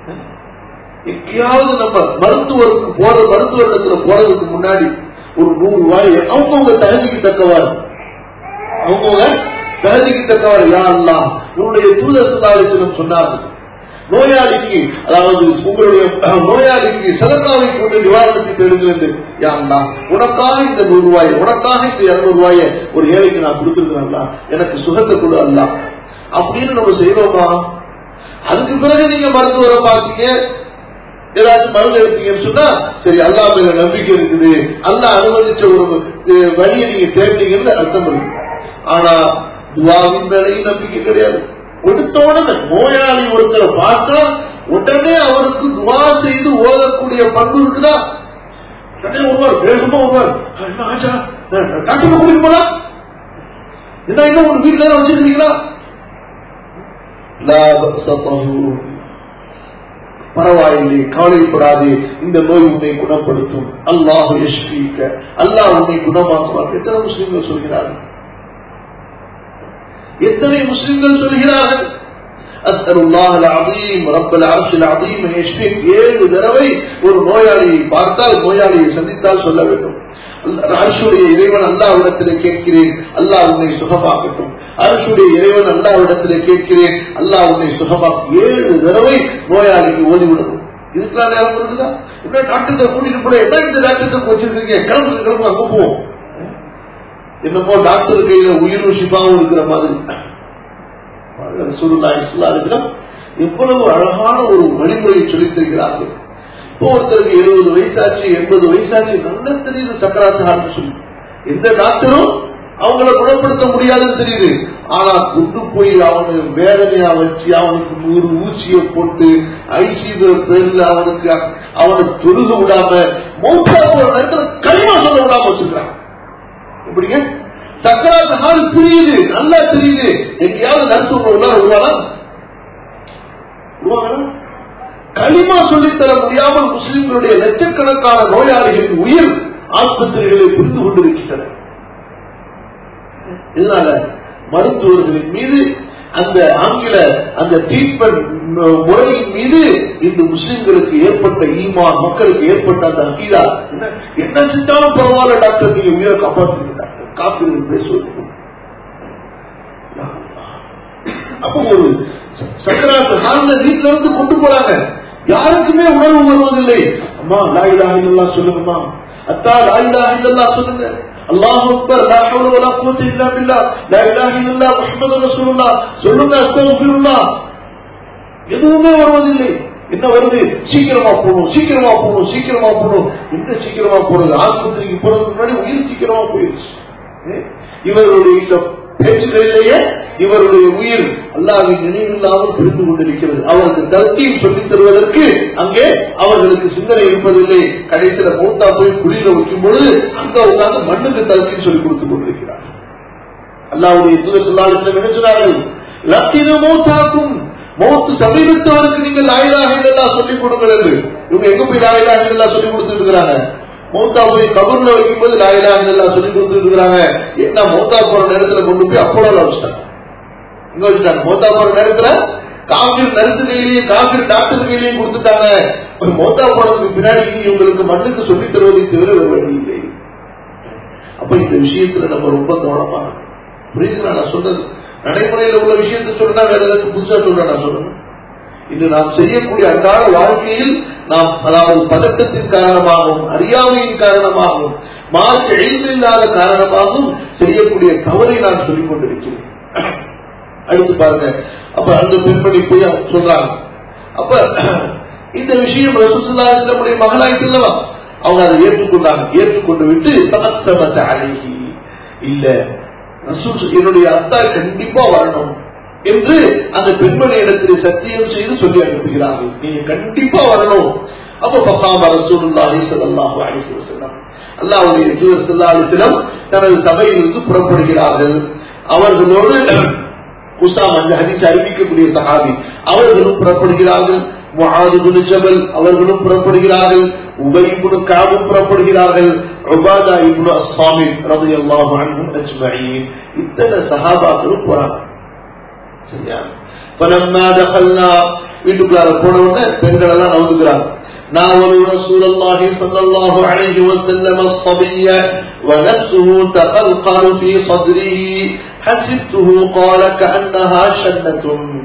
எங்கேயாவது நம்ம மருத்துவருக்கு போற மருத்துவரிடத்துல போறதுக்கு முன்னாடி ஒரு நூறு ரூபாய் அவங்கவுங்க தகுதிக்கு தக்கவாறு அவங்கவுங்க தகுதிக்கு தக்கவாறு யா அல்லா உன்னுடைய தூதர் சுதாரிசனம் சொன்னார்கள் நோயாளிக்கு அதாவது உங்களுடைய அஹ், நோயாளிக்கு சதக்காவை கொண்டு நிவாரணத்தை தேடுங்கள் என்று யா அல்லா உனக்காக இந்த நூறு ரூபாய் உனக்காக இந்த இருநூறு ரூபாயை ஒரு ஏழைக்கு நான் கொடுத்துருக்கிறேன் எனக்கு சுகத்தை கொடு அல்லா அப்படின்னு நம்ம செய்யறோமா அதுக்கு பிறகு நீங்க மருத்துவரை பார்த்தீங்க ஏதாச்சும் மருந்து எடுத்தீங்கன்னு சொன்னா சரி அல்லா மேல நம்பிக்கை இருக்குது அல்லா அனுமதிச்ச ஒரு அஹ், வழியை நீங்க தேடினீங்கன்னு அர்த்தம் இருக்கு ஆனா துவாவின் மேலையும் நம்பிக்கை கிடையாது கொடுத்த உடனே நோயாளி ஒருத்தரை பார்த்தா உடனே அவருக்கு துவா செய்து ஓதக்கூடிய பண்பு இருக்குதா உடனே ஒருவர் வேகமா ஒருவர் என்ன ஆச்சா டாக்டர் கூட்டிட்டு போனா என்ன இன்னும் ஒரு வீட்டுல வச்சிருக்கீங்களா லா பஅஸ தஹூர். பரவாயில்லை கவலைப்படாதே இந்த நோய் உன்னை குணப்படுத்தும் அல்லாஹ் யஷ்பீக்க அல்லாஹ் உன்னை குணமாக்குவார் எத்தனை முஸ்லிம்கள் சொல்கிறார்கள் எத்தனை முஸ்லிம்கள் சொல்கிறார்கள் أسأل الله العظيم رب العرش العظيم أن يشفيك ஏழு தடவை ஒரு நோயாளியை பார்த்தால் நோயாளியை சந்தித்தால் சொல்ல வேண்டும் அர்ஷுடைய இறைவன் அல்லாஹ்விடத்தில் கேட்கிறேன் அல்லாஹ் உன்னை சுகமாக்கட்டும் அரசுடைய இறைவன் அல்லாவிடத்திலே கேட்கிறேன் அல்லாஹ் உன்னை சுகமாக்கு ஏழு தடவை நோயாளிக்கு ஓதிவிடணும் இதுக்கெல்லாம் நேரம் இருக்குதா என்ன டாக்டர் கூட்டிட்டு போல என்ன இந்த டாக்டர் வச்சிருக்கீங்க கிளம்பு கிளம்பு அங்க போவோம் என்னமோ டாக்டர் கையில உயிரும் சிபாவும் இருக்கிற மாதிரி ரசூலுல்லாஹி ஸல்லல்லாஹு அலைஹி வஸல்லம் எவ்வளவு அழகான ஒரு வழிமுறையை சொல்லித் தருகிறார்கள் இப்போ ஒருத்தருக்கு எழுபது வயசாச்சு எண்பது வயசாச்சு நல்ல தெரியுது சக்கராத்து சொல்லி எந்த டாக்டரும் அவங்கள குணப்படுத்த முடியாதுன்னு தெரியுது ஆனா கொண்டு போய் அவனுக்கு வேதனையா வச்சு அவனுக்கு நூறு ஊசியை போட்டு ஐசியூ பேர்ல அவனுக்கு அவனை தொழுக விடாம மௌத்தா போற நேரத்தில் களிமா சொல்ல விடாம வச்சிருக்கான் எப்படிங்க சக்கராத்து ஹால் புரியுது நல்லா தெரியுது எங்கேயாவது நர்ஸ் உள்ள வருவானா வருவாங்களா களிமா சொல்லித்தர முடியாமல் முஸ்லிம்களுடைய லட்சக்கணக்கான நோயாளிகளின் உயிர் ஆஸ்பத்திரிகளை புரிந்து கொண்டிருக்கின்றன இதனால மருத்துவர்களின் மீது அந்த ஆங்கில அந்த ட்ரீட்மெண்ட் முறையின் மீது இந்த முஸ்லிம்களுக்கு ஏற்பட்ட ஈமான் மக்களுக்கு ஏற்பட்ட அந்த அகீதா என்ன என்ன செஞ்சாலும் பரவாயில்ல டாக்டர் நீங்க உயிரை காப்பாற்றுங்க டாக்டர் காப்பீடு பேசுவது அப்ப ஒரு சக்கராத்து ஹால்ல வீட்டுல இருந்து கொண்டு போறாங்க யாருக்குமே உணர்வு வருவதில்லை அம்மா லாயிலா இல்லல்லா சொல்லுங்கம்மா அத்தா லாயிலா இல்லல்லா சொல்லுங்க அல்லாஹ் அக்பர் லா ஹவ்ல வலா குவத்த இல்லா பில்லாஹ் லா இலாஹ இல்லல்லாஹ் முஹம்மது ரசூலுல்லாஹ் சொல்லுங்க அஸ்தக்ஃபிருல்லாஹ் எதுவுமே வருவதில்லை என்ன வருது சீக்கிரமா போகணும் சீக்கிரமா போகணும் சீக்கிரமா போகணும் எங்க சீக்கிரமா போறது ஆஸ்பத்திரிக்கு போறதுக்கு முன்னாடி உயிர் சீக்கிரமா போயிடுச்சு இவர்களுடைய இந்த பேச்சுகளிலேயே இவருடைய உயிர் அல்லாவின் நினைவில்லாமல் புரிந்து கொண்டிருக்கிறது அவருக்கு தர்த்தியும் சொல்லித் தருவதற்கு அங்கே அவர்களுக்கு சிந்தனை இருப்பதில்லை கடைசியில மூத்தா போய் குழியில வைக்கும் பொழுது அங்க உட்கார்ந்து மண்ணுக்கு தர்த்தியும் சொல்லிக் கொடுத்துக் கொண்டிருக்கிறார் அல்லாவுடைய தூதர் சொல்லாத நினைச்சார்கள் லத்தின மூத்தாக்கும் மௌத்து சமீபத்தவருக்கு நீங்கள் லாயிலாக இல்லல்லா சொல்லிக் கொடுங்கள் என்று இவங்க எங்க போய் லாயிலாக இல்லல்லா சொல்லிக் கொடுத்துட்டு இருக்கிறாங்க மௌத்தா போய் கபூர்ல வைக்கும் போது லாயிலா இல்லல்லா சொல்லி கொடுத்துட்டு இருக்கிறாங்க என்ன மௌத்தா போற நேரத்துல கொண்டு போய் அப்போல வச்சுட்டாங்க எங்க வச்சுட்டாங்க மௌத்தா போற நேரத்துல காஃபிர் நர்சு கையிலையும் காஃபிர் டாக்டர் கையிலையும் கொடுத்துட்டாங்க ஒரு மௌத்தா போனதுக்கு பின்னாடி இவங்களுக்கு மண்ணுக்கு சொல்லித் தருவதை தவிர வேறு வழி இல்லை அப்ப இந்த விஷயத்துல நம்ம ரொம்ப கவனமா புரியுது நான் சொல்றது நடைமுறையில் உள்ள விஷயத்தை சொன்னா வேற ஏதாச்சும் புதுசா சொல்றேன் நான் சொல்றேன் இன்று நாம் செய்யக்கூடிய அன்றாட வாழ்க்கையில் நாம் அதாவது பதட்டத்தின் காரணமாகவும் அறியாமையின் காரணமாகவும் மார்க்க எழுந்தில்லாத காரணமாகவும் செய்யக்கூடிய தவறை நான் சொல்லிக் கொண்டிருக்கிறேன் அடுத்து பாருங்க அப்ப அந்த பெண்மணி போய் அவங்க சொல்றாங்க அப்ப இந்த விஷயம் ரசூசுல்லா நம்முடைய மகளாயிட்டு இல்லவா அவங்க அதை ஏற்றுக்கொண்டாங்க ஏற்றுக்கொண்டு விட்டு தமத்தமத்த அழகி இல்ல ரசூல் என்னுடைய அத்தா கண்டிப்பா வரணும் என்று அந்த பெண்மணி இடத்தில் சத்தியம் செய்து சொல்லி அனுப்புகிறார்கள் நீங்க கண்டிப்பா வரணும் அப்ப பக்காம ரசூலுல்லாஹி ஸல்லல்லாஹு அலைஹி வஸல்லம் அல்லாஹ்வுடைய தூதர் ஸல்லல்லாஹு அலைஹி வஸல்லம் தனது சபையிலிருந்து புறப்படுகிறார்கள் அவர்களோடு உசாம் அந்த ஹதீஸ் அறிவிக்கக்கூடிய சஹாபி அவர்களும் புறப்படுகிறார்கள் முஆது பின் ஜபல் அவர்களும் புறப்படுகிறார்கள் உபை இப்னு கஅபும் புறப்படுகிறார்கள் உபாதா இப்னு அஸ்ஸாமித் ரலியல்லாஹு அன்ஹும் அஜ்மஈன் இத்தனை சஹாபாக்களும் போறாங்க சரியா فلما دخلنا வீட்டுக்குள்ளார போன உடனே பெண்கள் எல்லாம் நவுந்துக்கிறாங்க ناولوا رسول الله صلى الله عليه وسلم الصبي ونفسه تقلقل في صدره حسبته قال كأنها شنة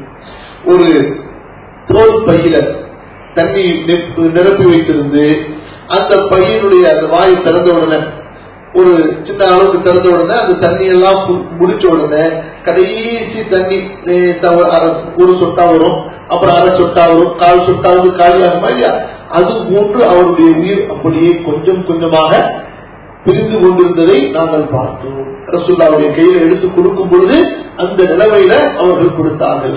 ஒரு தோல் பையில தண்ணி நிரப்பி வைத்திருந்து அந்த பையனுடைய அந்த வாயை திறந்த உடனே ஒரு சின்ன அளவுக்கு திறந்த உடனே அந்த தண்ணி எல்லாம் முடிச்ச உடனே கடைசி தண்ணி ஒரு சொட்டா வரும் அப்புறம் அரை சொட்டா வரும் கால் சொட்டா வந்து காலியாகுமா இல்லையா அது போன்று அவருடைய உயிர் அப்படியே கொஞ்சம் கொஞ்சமாக பிரிந்து கொண்டிருந்ததை நாங்கள் பார்த்தோம் ரசுல்லாவுடைய கையில எடுத்து கொடுக்கும் பொழுது அந்த நிலைமையில அவர்கள் கொடுத்தார்கள்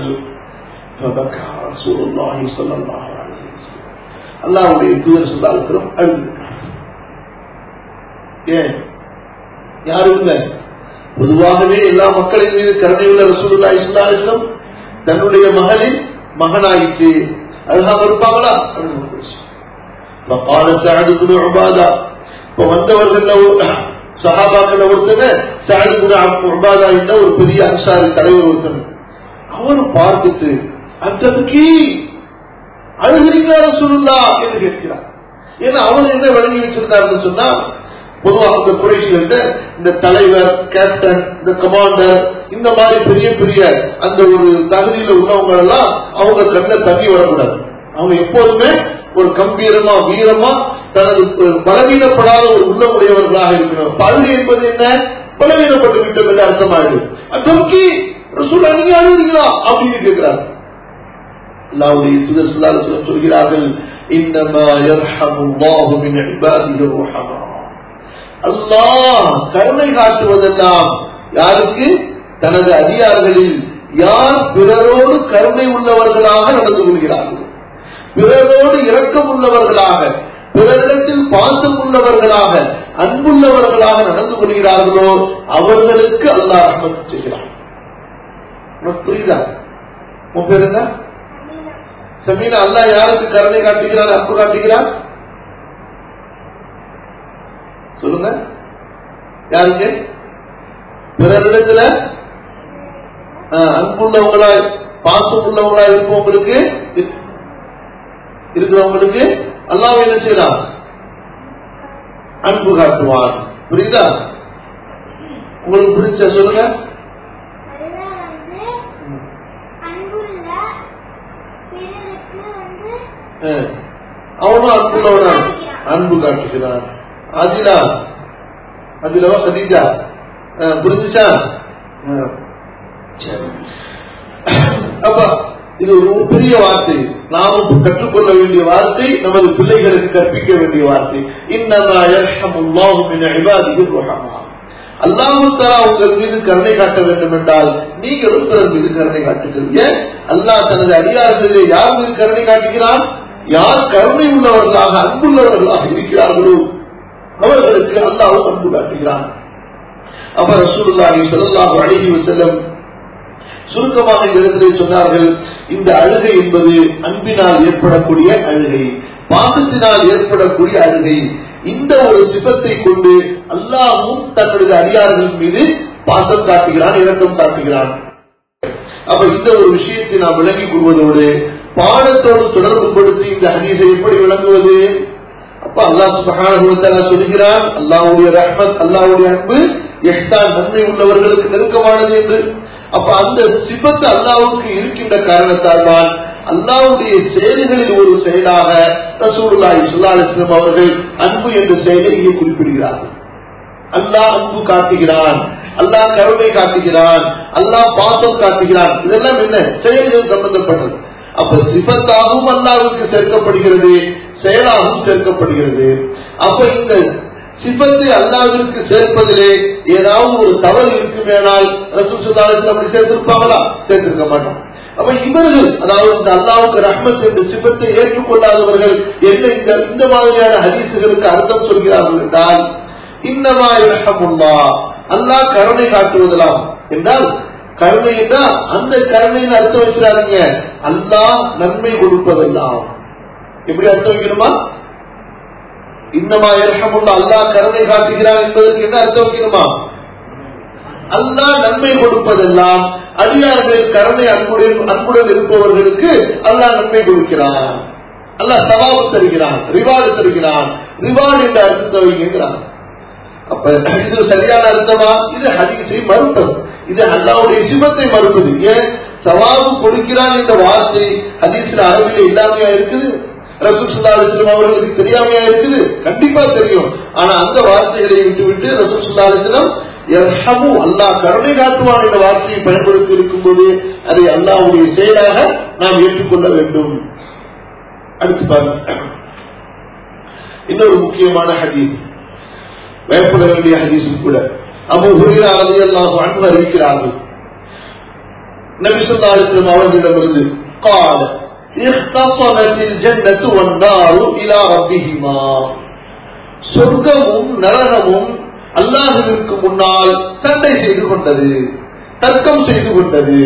அல்லாவுடைய தூதர் சொல்லாலும் அழுதுகிறார் ஏன் யாரும் பொதுவாகவே எல்லா மக்களின் மீது கருணையுள்ள ரசூலுல்லா இஸ்லாமிஸ்லம் தன்னுடைய மகளின் மகனாயிற்று அதுதான் இருப்பாங்களா وقال سعد بن عبادة இப்ப வந்தவர்கள் சஹாபாக்கள் ஒருத்தங்க சாது குரு உபாதா என்ற ஒரு பெரிய அன்சாரி தலைவர் ஒருத்தங்க அவரும் பார்த்துட்டு அத்தனுக்கு அழுகிறீங்களா சொல்லுங்களா என்று கேட்கிறார் ஏன்னா அவர் என்ன வழங்கி வச்சிருந்தாருன்னு சொன்னா பொதுவாக இந்த குறைஷிகள்ட்ட இந்த தலைவர் கேப்டன் இந்த கமாண்டர் இந்த மாதிரி பெரிய பெரிய அந்த ஒரு தகுதியில உள்ளவங்க எல்லாம் அவங்க கண்ணில் தண்ணி வரக்கூடாது அவங்க எப்போதுமே ஒரு கம்பீரமா வீரமா தனது பலவீனப்படாத ஒரு உள்ளமுடையவர்களாக இருக்கணும் பழுது என்பது என்ன பலவீனப்பட்டு விட்டோம் என்று அர்த்தமாயிடுது அதற்கு ரசூல் நீங்க அழுகிறீங்களா அப்படின்னு கேட்கிறார் அல்லாவுடைய தூதர் ஸல்லல்லாஹு அலைஹி வஸல்லம் சொல்கிறார்கள் இன்னமா யர்ஹமுல்லாஹு மின் இபாதிஹி ருஹமா அல்லாஹ் கருணை காட்டுவதெல்லாம் யாருக்கு தனது அதிகாரிகளில் யார் பிறரோடு கருணை உள்ளவர்களாக நடந்து கொள்கிறார்கள் பிறரோடு இரக்கம் உள்ளவர்களாக பிறரிடத்தில் பாசம் உள்ளவர்களாக அன்புள்ளவர்களாக நடந்து கொள்கிறார்களோ அவர்களுக்கு அல்லாஹ் ரஹ்மத் செய்கிறார் உனக்கு புரியுதா உன் பேர் என்ன சமீனா அல்லாஹ் யாருக்கு கருணை காட்டுகிறார் அன்பு காட்டுகிறார் சொல்லுங்க யாருக்கு பிறரிடத்துல ஆஹ், அன்புள்ளவங்களா பாசம் உள்ளவங்களா இருப்பவங்களுக்கு இரு- இருக்கிறவங்களுக்கு அல்லாஹ் என்ன செய்யலாம் அன்பு காட்டுவான் புரியுதா உங்களுக்கு புரிஞ்ச சொல்லுங்க அதுதான் வந்து அன்புள்ள பிறருக்கு வந்து ஆஹ், அவனும் அன்புள்ளவனா அன்பு காட்டுகிறான் அதிலா அதிலவா கதீஜா ஆஹ், புரிஞ்சுச்சா ஆஹ், சரி. அப்ப இது ஒரு பெரிய வார்த்தை நாமும் கற்றுக்கொள்ள வேண்டிய வார்த்தை நமது பிள்ளைகளுக்கு கற்பிக்க வேண்டிய வார்த்தை இன்னமா யர்ஹமுல்லாஹு மின் இபாதிஹி ருஹமா அல்லாஹு தஆலா உங்கள் மீது கருணை காட்ட வேண்டும் என்றால் நீங்களும் பிறர் மீது கருணை காட்டுங்கள் ஏன் அல்லாஹ் தனது அடியார்களிலே யார் மீது கருணை காட்டுகிறான் யார் கருணை உள்ளவர்களாக அன்புள்ளவர்களாக இருக்கிறார்களோ அவர்களுக்கு அல்லாஹ் அன்பு காட்டுகிறான் அப்ப ரசூலுல்லாஹி ஸல்லல்லாஹு அலைஹி வஸல்லம் சுருக்கமாக இந்த இடத்திலே சொன்னார்கள் இந்த அழுகை என்பது அன்பினால் ஏற்படக்கூடிய அழுகை பாசத்தினால் ஏற்படக்கூடிய அழுகை இந்த ஒரு சிபத்தை கொண்டு அல்லாஹ்வும் தன்னுடைய அடியார்கள் மீது பாசம் காட்டுகிறான் இரக்கம் காட்டுகிறான் அப்ப இந்த ஒரு விஷயத்தை நாம் விளங்கிக் கொள்வதோடு பாடத்தோடு தொடர்பு படுத்தி இந்த ஹதீஸை எப்படி விளங்குவது அப்ப அல்லாஹ் சுப்ஹானஹு வ தஆலா சொல்கிறான் அல்லாஹ்வுடைய ரஹ்மத் அல்லாஹ்வுடைய அன்பு எஹ்சான் நன்மை உள்ளவர்களுக்கு நெருக்கமானது என்று அப்ப அந்த சிபத்து அல்லாஹ்வுக்கு இருக்கின்ற காரணத்தால் தான் அல்லாஹ்வுடைய செயல்களில் ஒரு செயலாக ரசூலுல்லாஹி ஸல்லல்லாஹு அலைஹி வஸல்லம் அவர்கள் அன்பு என்ற செயலை இங்கே குறிப்பிடுகிறார்கள் அல்லாஹ் அன்பு காட்டுகிறான் அல்லாஹ் கருணை காட்டுகிறான் அல்லாஹ் பாசம் காட்டுகிறான் இதெல்லாம் என்ன செயல்கள் சம்பந்தப்பட்டது அப்ப சிபத்தாகவும் அல்லாஹ்வுக்கு சேர்க்கப்படுகிறது செயலாகவும் சேர்க்கப்படுகிறது அப்ப இந்த சிபத்தை அல்லாஹ்விற்கு சேர்ப்பதிலே ஏதாவது ஒரு தவறு இருக்குமேனால் ரசூல் ஸல்லல்லாஹு அலைஹி வஸல்லம் அப்படி சேர்த்திருப்பாங்களா சேர்த்திருக்க மாட்டாங்க அப்ப இவர்கள் அதாவது இந்த அல்லாஹ்வுக்கு ரஹ்மத் என்ற சிபத்தை ஏற்றுக்கொள்ளாதவர்கள் என்ன இந்த இந்த மாதிரியான ஹதீசுகளுக்கு அர்த்தம் சொல்கிறார்கள் என்றால் இன்னமா இரஹமுல்லா அல்லாஹ் கருணை காட்டுவதெல்லாம் என்றால் கருணை என்றால் அந்த கருணையின் அர்த்தம் வச்சிடாதீங்க அல்லாஹ் நன்மை கொடுப்பதெல்லாம் எப்படி அர்த்தம் வைக்கணுமா இன்னமா இரஹமுல்லா அல்லாஹ் கருணை காட்டுகிறான் என்பதற்கு என்ன அர்த்தம் வைக்கணுமா அல்லாஹ் நன்மை கொடுப்பதெல்லாம் அடியார்கள் கருணை அன்புடன் அன்புடன் இருப்பவர்களுக்கு அல்லாஹ் நன்மை கொடுக்கிறான் அல்லாஹ் சவாபு தருகிறான் ரிவார்டு தருகிறான் ரிவார்டு என்ற அர்த்தத்தை வைக்கிறான் அப்ப இது சரியான அர்த்தமா இது ஹதீஸை மறுப்பது இது அல்லாவுடைய சிவத்தை மறுப்பது ஏன் சவாபு கொடுக்கிறான் என்ற வார்த்தை ஹதீஸ்ல அரபில இல்லாமையா இருக்குது ரசூல் ஸல்லல்லாஹு அலைஹி வஸல்லம் அவர்களுக்கு தெரியாமையா இருக்குது கண்டிப்பா தெரியும் ஆனா அந்த வார்த்தைகளை விட்டுவிட்டு ரசூல் ஸல்லல்லாஹு அலைஹி வஸல்லம் யர்ஹமு அல்லாஹ் கருணை காட்டுவான் என்ற வார்த்தையை பயன்படுத்தி இருக்கும்போது அதை அல்லாஹ்வுடைய செயலாக நாம் ஏற்றுக்கொள்ள வேண்டும் அடுத்து பாருங்க இன்னொரு முக்கியமான ஹதீஸ் பயப்பட வேண்டிய ஹதீஸும் கூட அபு ஹுரைரா ரலியல்லாஹு அன்ஹு அறிவிக்கிறார்கள் நபி ஸல்லல்லாஹு அலைஹி வஸல்லம் அவர்களிடமிருந்து قال اختصمت الجنة والنار إلى ربهما சொர்க்கமும் நரகமும் அல்லாஹுவிற்கு முன்னால் சண்டை செய்து கொண்டது தர்க்கம் செய்து கொண்டது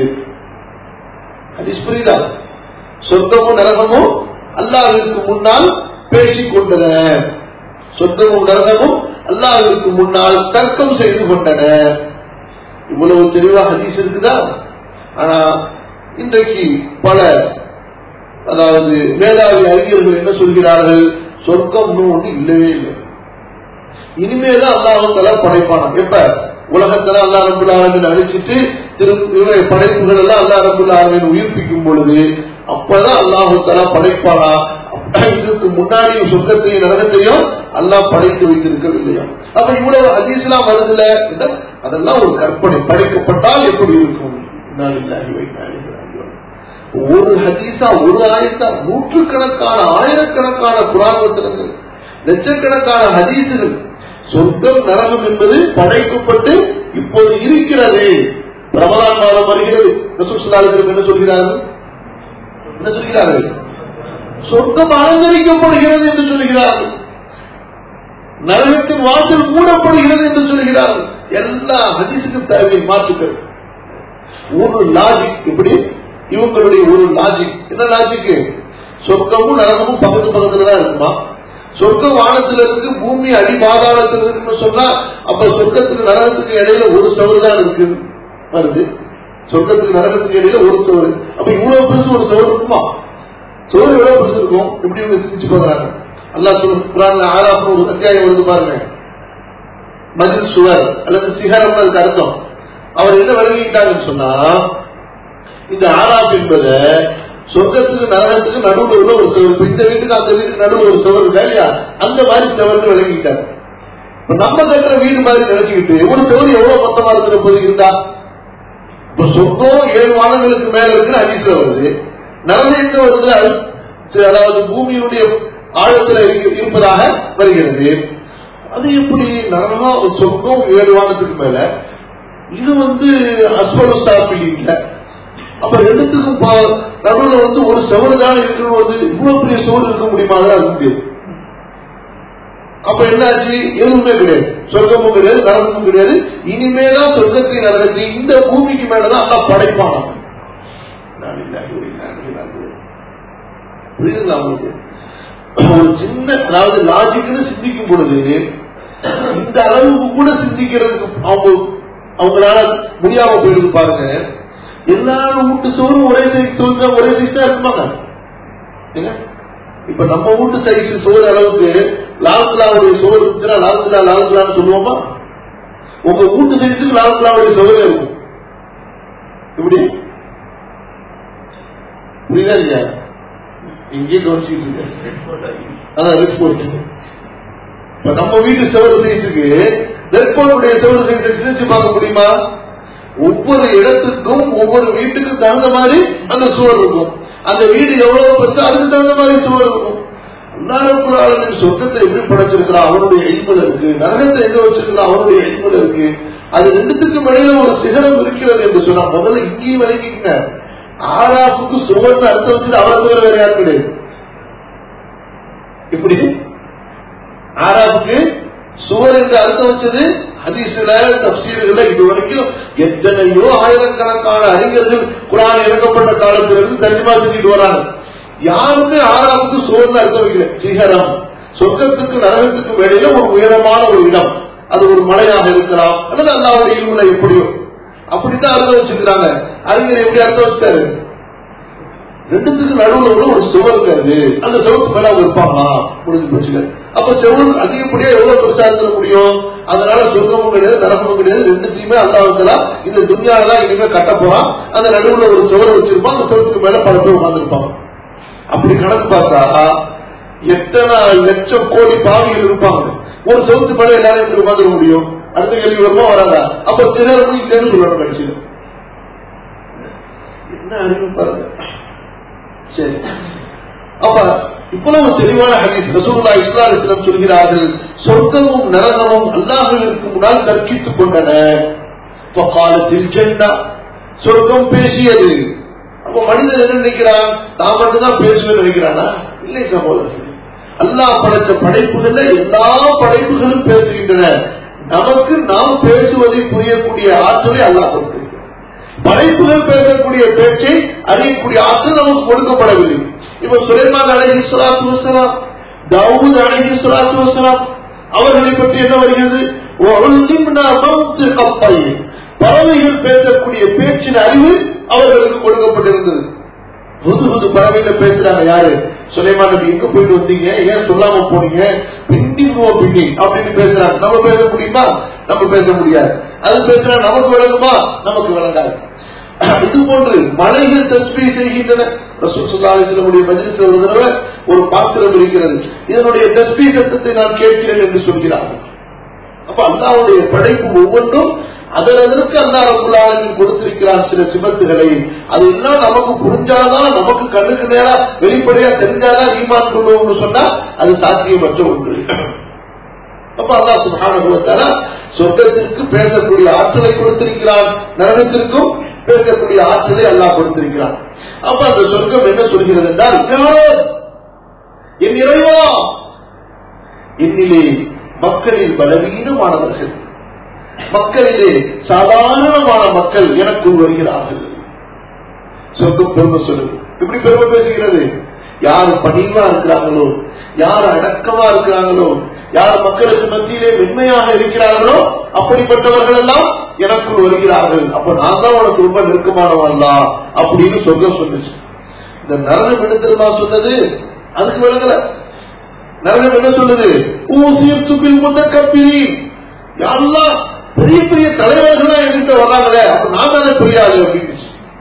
ஹதீஸ் புரியுதா சொர்க்கமும் நரகமும் அல்லாஹுவிற்கு முன்னால் பேசிக் கொண்டன சொர்க்கமும் நரகமும் அல்லாஹுவிற்கு முன்னால் தர்க்கம் செய்து கொண்டன இவ்வளவு தெளிவா ஹதீஸ் இருக்குதா ஆனா இன்றைக்கு பல அதாவது மேதாவி அறிஞர்கள் என்ன சொல்கிறார்கள் சொர்க்கம் ஒன்று இல்லவே இல்லை இனிமேதான் அல்லாஹால படைப்பானா எப்ப உலகத்துல அல்லா ரபுல் ஆலமின் அழிச்சிட்டு திரு படைப்புகள் எல்லாம் அல்லா ரபுல் ஆலமின் உயிர்ப்பிக்கும் பொழுது அப்பதான் அல்லாஹு தலா படைப்பானா இதுக்கு முன்னாடி சொர்க்கத்தையும் நரகத்தையும் அல்லாஹ் படைத்து வைத்திருக்கவில்லையா அப்ப இவ்வளவு அதிசலாம் வருதுல அதெல்லாம் ஒரு கற்பனை படைக்கப்பட்டால் எப்படி இருக்கும் இன்னாலில்லாஹி வ இன்னா இலைஹி ராஜிஊன். ஒரு ஹதீஸா ஒரு ஆயத்தா நூற்றுக்கணக்கான ஆயிரக்கணக்கான புராணத்தினங்கள் லட்சக்கணக்கான ஹதீசுகள் சொர்க்கம் நரகம் என்பது படைக்கப்பட்டு இப்போது இருக்கிறது ரமலான் மாதம் வருகிறது ரசூல் ஸல்லல்லாஹு அலைஹி வஸல்லம் என்ன சொல்கிறார்கள் என்ன சொல்கிறார்கள் சொர்க்கம் அலங்கரிக்கப்படுகிறது என்று சொல்கிறார்கள் நரகத்தின் வாசல் மூடப்படுகிறது என்று சொல்கிறார்கள் எல்லா ஹதீஸுக்கும் தேவை மாற்றுக்கள் ஒரு லாஜிக் இப்படி இவங்களுடைய ஒரு லாஜிக் என்ன லாஜிக் சொர்க்கமும் நரகமும் பக்கத்து பக்கத்துல தான் இருக்குமா சொர்க்கம் வானத்துல இருக்கு பூமி அடிபாதாளத்துல இருக்குன்னு சொன்னா அப்ப சொர்க்கத்துக்கு நரகத்துக்கு இடையில ஒரு சவறு தான் இருக்கு வருது சொர்க்கத்துக்கு நரகத்துக்கு இடையில ஒரு சவறு அப்ப இவ்வளவு பெருசு ஒரு சவறு இருக்குமா சோறு எவ்வளவு பெருசு இருக்கும் எப்படி இவங்க சிந்திச்சு பாக்குறாங்க அல்லா சொல்றாங்க ஆறாம் ஒரு அத்தியாயம் வந்து பாருங்க மதில் சுவர் அல்லது சிகரம் அதுக்கு அர்த்தம் அவர் என்ன விளங்கிட்டாங்கன்னு சொன்னா இந்த ஆறாம் என்பது சொர்க்கத்துக்கு நரகத்துக்கு நடுவில் உள்ள ஒரு சுவர் இப்ப இந்த வீட்டுக்கு அந்த வீட்டுக்கு நடுவில் ஒரு சுவர் இருக்கா இல்லையா அந்த மாதிரி சுவர்னு விளங்கிட்டாங்க இப்ப நம்ம கட்டுற வீடு மாதிரி நினைச்சுக்கிட்டு ஒரு சுவர் எவ்வளவு மொத்தமா இருக்கிற போது இருந்தா இப்ப சொர்க்கம் ஏழு வானங்களுக்கு மேல இருக்கு அதிசல வருது நரகம் எங்க வருது அது சரி, அதாவது பூமியினுடைய ஆழத்துல இருக்கு- இருப்பதாக வருகிறது அது எப்படி நரகம் சொர்க்கம் ஏழு வானத்துக்கு மேல இது வந்து அஸ்வல சாப்பிடி இல்ல அப்ப ரெண்டுத்துக்கும் பா- நடுவுல வந்து ஒரு செவரு தான் இருக்கணும் வந்து இவ்வளவு பெரிய செவரு இருக்க முடியுமா அதெல்லாம் இருக்க முடியாது அப்ப என்னாச்சு எதுவுமே கிடையாது சொர்க்கமும் கிடையாது நரகமும் கிடையாது இனிமேதான் சொர்க்கத்தை நரகத்தை இந்த பூமிக்கு மேலதான் அல்லா படைப்பான புரியுதுங்களா உங்களுக்கு ஒரு சின்ன அதாவது லாஜிக்னு சிந்திக்கும் பொழுது இந்த அளவுக்கு கூட சிந்திக்கிறதுக்கு அவங்க அவங்களால முடியாம போயிடுது பாருங்க எல்லாரும் வீட்டு சோறும் ஒரே சைஸ் சோறு ஒரே சைஸ் தான் இருக்குமாங்க ஏங்க? இப்ப நம்ம வீட்டு சைஸ் சோறு அளவுக்கு லால்குலாவுடைய சோறு இருந்துச்சுன்னா லால்குலா லால்குலான்னு சொல்லுவோமா உங்க வீட்டு சைஸுக்கு லால்குலாவுடைய சோறு இருக்கும் எப்படி புரியுதா இல்லையா இங்கே கவனிச்சுட்டு இருக்கேன் அதான் ரெஸ்போர்ட் இப்ப நம்ம வீட்டு செவரு சைஸுக்கு ரெஸ்போர்ட்டுடைய செவரு சைஸை சிரிச்சு பார்க்க முடியுமா ஒவ்வொரு இடத்துக்கும் ஒவ்வொரு வீட்டுக்கும் தகுந்த மாதிரி அந்த சுவர் இருக்கும் அந்த வீடு எவ்வளவு பெருசு அதுக்கு தகுந்த மாதிரி சுவர் இருக்கும் அல்லாஹ் சொர்க்கத்தை எப்படி படைச்சிருக்கிறான் அவனுடைய எய்முல இருக்கு நரகத்தை எங்க வச்சிருக்கிறான் அவனுடைய எய்முல இருக்கு அது ரெண்டுத்துக்கும் இடையில ஒரு சிகரம் இருக்கிறது என்று சொன்னா முதல்ல இங்கேயும் விளங்கிக்கங்க ஆறாப்புக்கு சுவர்னு அர்த்தம் வச்சுட்டு அவரை தவிர வேற யாரும் கிடையாது இப்படி ஆறாவுக்கு சுவர் என்று அர்த்தம் வச்சது ஹதீஸ்ல தப்சீல்கள இது வரைக்கும் எத்தனையோ ஆயிரக்கணக்கான அறிஞர்கள் குரான் இறக்கப்பட்ட காலத்திலிருந்து தர்ஜமா செஞ்சுட்டு வராங்க யாருமே ஆறாவுக்கு சுவர்னு அர்த்தம் வைக்கல சிகரம் சொர்க்கத்துக்கு நரகத்துக்கும் இடையில ஒரு உயரமான ஒரு இடம் அது ஒரு மலையாக இருக்கலாம் அல்லது அல்லாவுடைய இருமுறை எப்படியோ அப்படித்தான் அர்த்தம் வச்சுக்கிறாங்க அறிஞர் எப்படி அர்த்தம் வச்சாரு ரெண்டுத்துக்கு நடுவுல உள்ள ஒரு சுவர் இருக்காது அந்த சுவருக்கு மேல அவங்க இருப்பாங்களா முடிஞ்சு போச்சுங்க அப்ப செவரு அதிகப்படியா எவ்வளவு பெருசா இருக்க முடியும் அதனால சொர்க்கமும் கிடையாது நரகமும் கிடையாது ரெண்டுத்தையுமே அல்லாவுக்கலா இந்த துணியாலதான் இனிமே கட்ட போறான் அந்த நடுவுல ஒரு சுவர் வச்சிருப்பான் அந்த சுவருக்கு மேல பல பேர் உட்கார்ந்துருப்பாங்க அப்படி கணக்கு பார்த்தா எத்தனை லட்சம் கோடி பாவிகள் இருப்பாங்க ஒரு செவத்து மேல எல்லாரும் எப்படி உட்காந்துட முடியும் அடுத்த கேள்வி வருமா வராதா அப்ப தினமும் இல்லைன்னு சொல்லணும் கடைசியில் என்ன அறிவு பாருங்க சரி அப்ப இவ்வளவு தெளிவான ஹதீஸ் ரசூலுல்லாஹி ஸல்லல்லாஹு அலைஹி வஸல்லம் சொல்கிறார்கள் சொர்க்கமும் நரகமும் அல்லாஹ்விற்கு முன்னால் தர்க்கித்துக் கொண்டன ஃபகாலத்தில் ஜன்னா சொர்க்கம் பேசியது அப்ப மனிதன் என்ன நினைக்கிறான் தான் மட்டும்தான் பேசுவேன் நினைக்கிறானா இல்லை சகோதரர் அல்லாஹ் படைத்த படைப்புகள்ல எல்லா படைப்புகளும் பேசுகின்றன நமக்கு நாம் பேசுவதை புரியக்கூடிய ஆற்றலை அல்லாஹ் கொடுத்திருக்கிறார் படைப்புகள் பேசக்கூடிய பேச்சை அறியக்கூடிய ஆற்றல் நமக்கு கொடுக்கப்படவில்லை இப்ப சுலைமான் அலஹி சலாத்து வசலாம் தாவூத் அலஹி சலாத்து வசலாம் அவர்களை பற்றி என்ன வருகிறது وَعُلِّمْنَا مَنْطِقَ الطَّيْرِ. பறவைகள் பேசக்கூடிய பேச்சின் அறிவு அவர்களுக்கு கொடுக்கப்பட்டிருந்தது புது புது பறவைகள் பேசுறாங்க யாரு சுலைமான் நபி எங்க போயிட்டு வந்தீங்க ஏன் சொல்லாம போனீங்க பிண்டி விடுவோம் பிண்டி அப்படின்னு பேசுறாங்க நம்ம பேச முடியுமா நம்ம பேச முடியாது அது பேசுறா நமக்கு விளங்குமா நமக்கு விளங்காது இது போன்று மலைகள் தஸ்மீ செய்கின்றன ரசூல் ஸல்லல்லாஹு அலைஹி வஸல்லம் மஜ்லிஸ்ல ஒரு தடவை ஒரு பாத்திரம் இருக்கிறது இதனுடைய தஸ்மீ சத்தத்தை நான் கேட்கிறேன் என்று சொல்கிறார்கள் அப்ப அல்லாவுடைய படைப்பு ஒவ்வொன்றும் அதற்கு அல்லா ரபுல்லாவின் கொடுத்திருக்கிறான் சில சிபத்துகளை அது எல்லாம் நமக்கு புரிஞ்சாதான் நமக்கு கண்ணுக்கு நேரா வெளிப்படையா தெரிஞ்சாதான் ஈமான் கொள்வோம்னு சொன்னா அது சாத்தியமற்ற ஒன்று அப்ப அல்லா சுபானுபவத்தால சொர்க்கத்திற்கு பேசக்கூடிய ஆற்றலை கொடுத்திருக்கிறான் நரகத்திற்கும் பேசக்கூடிய ஆற்றலை அல்லாஹ் கொடுத்திருக்கிறான் அப்ப அந்த சொர்க்கம் என்ன சொல்கிறது என்றால் யாரோ என் இறைவா என்னிலே மக்களில் பலவீனமானவர்கள் மக்களிலே சாதாரணமான மக்கள் எனக்குள் வருகிறார்கள் சொர்க்கம் பெருமை சொல்லுது இப்படி பெருமை பேசுகிறது யார் பணிவா இருக்கிறாங்களோ யார் அடக்கமா இருக்கிறாங்களோ யார் மக்களுக்கு மத்தியிலே மென்மையாக இருக்கிறார்களோ அப்படிப்பட்டவர்கள் எல்லாம் எனக்குள் வருகிறார்கள் அப்ப நான் தான் உனக்கு ரொம்ப நெருக்கமானவன்லா அப்படின்னு சொர்க்கம் சொன்னுச்சு இந்த நரகம் எடுத்துருமா சொன்னது அதுக்கு விளங்கல நரகம் என்ன சொல்லுது ஊசியர் சுப்பில் முத்த கப்பிரி யாரெல்லாம் பெரிய பெரிய தலைவர்களா என்கிட்ட வர்றாங்களே அப்ப நான் தானே பெரிய ஆளு அப்படின்னு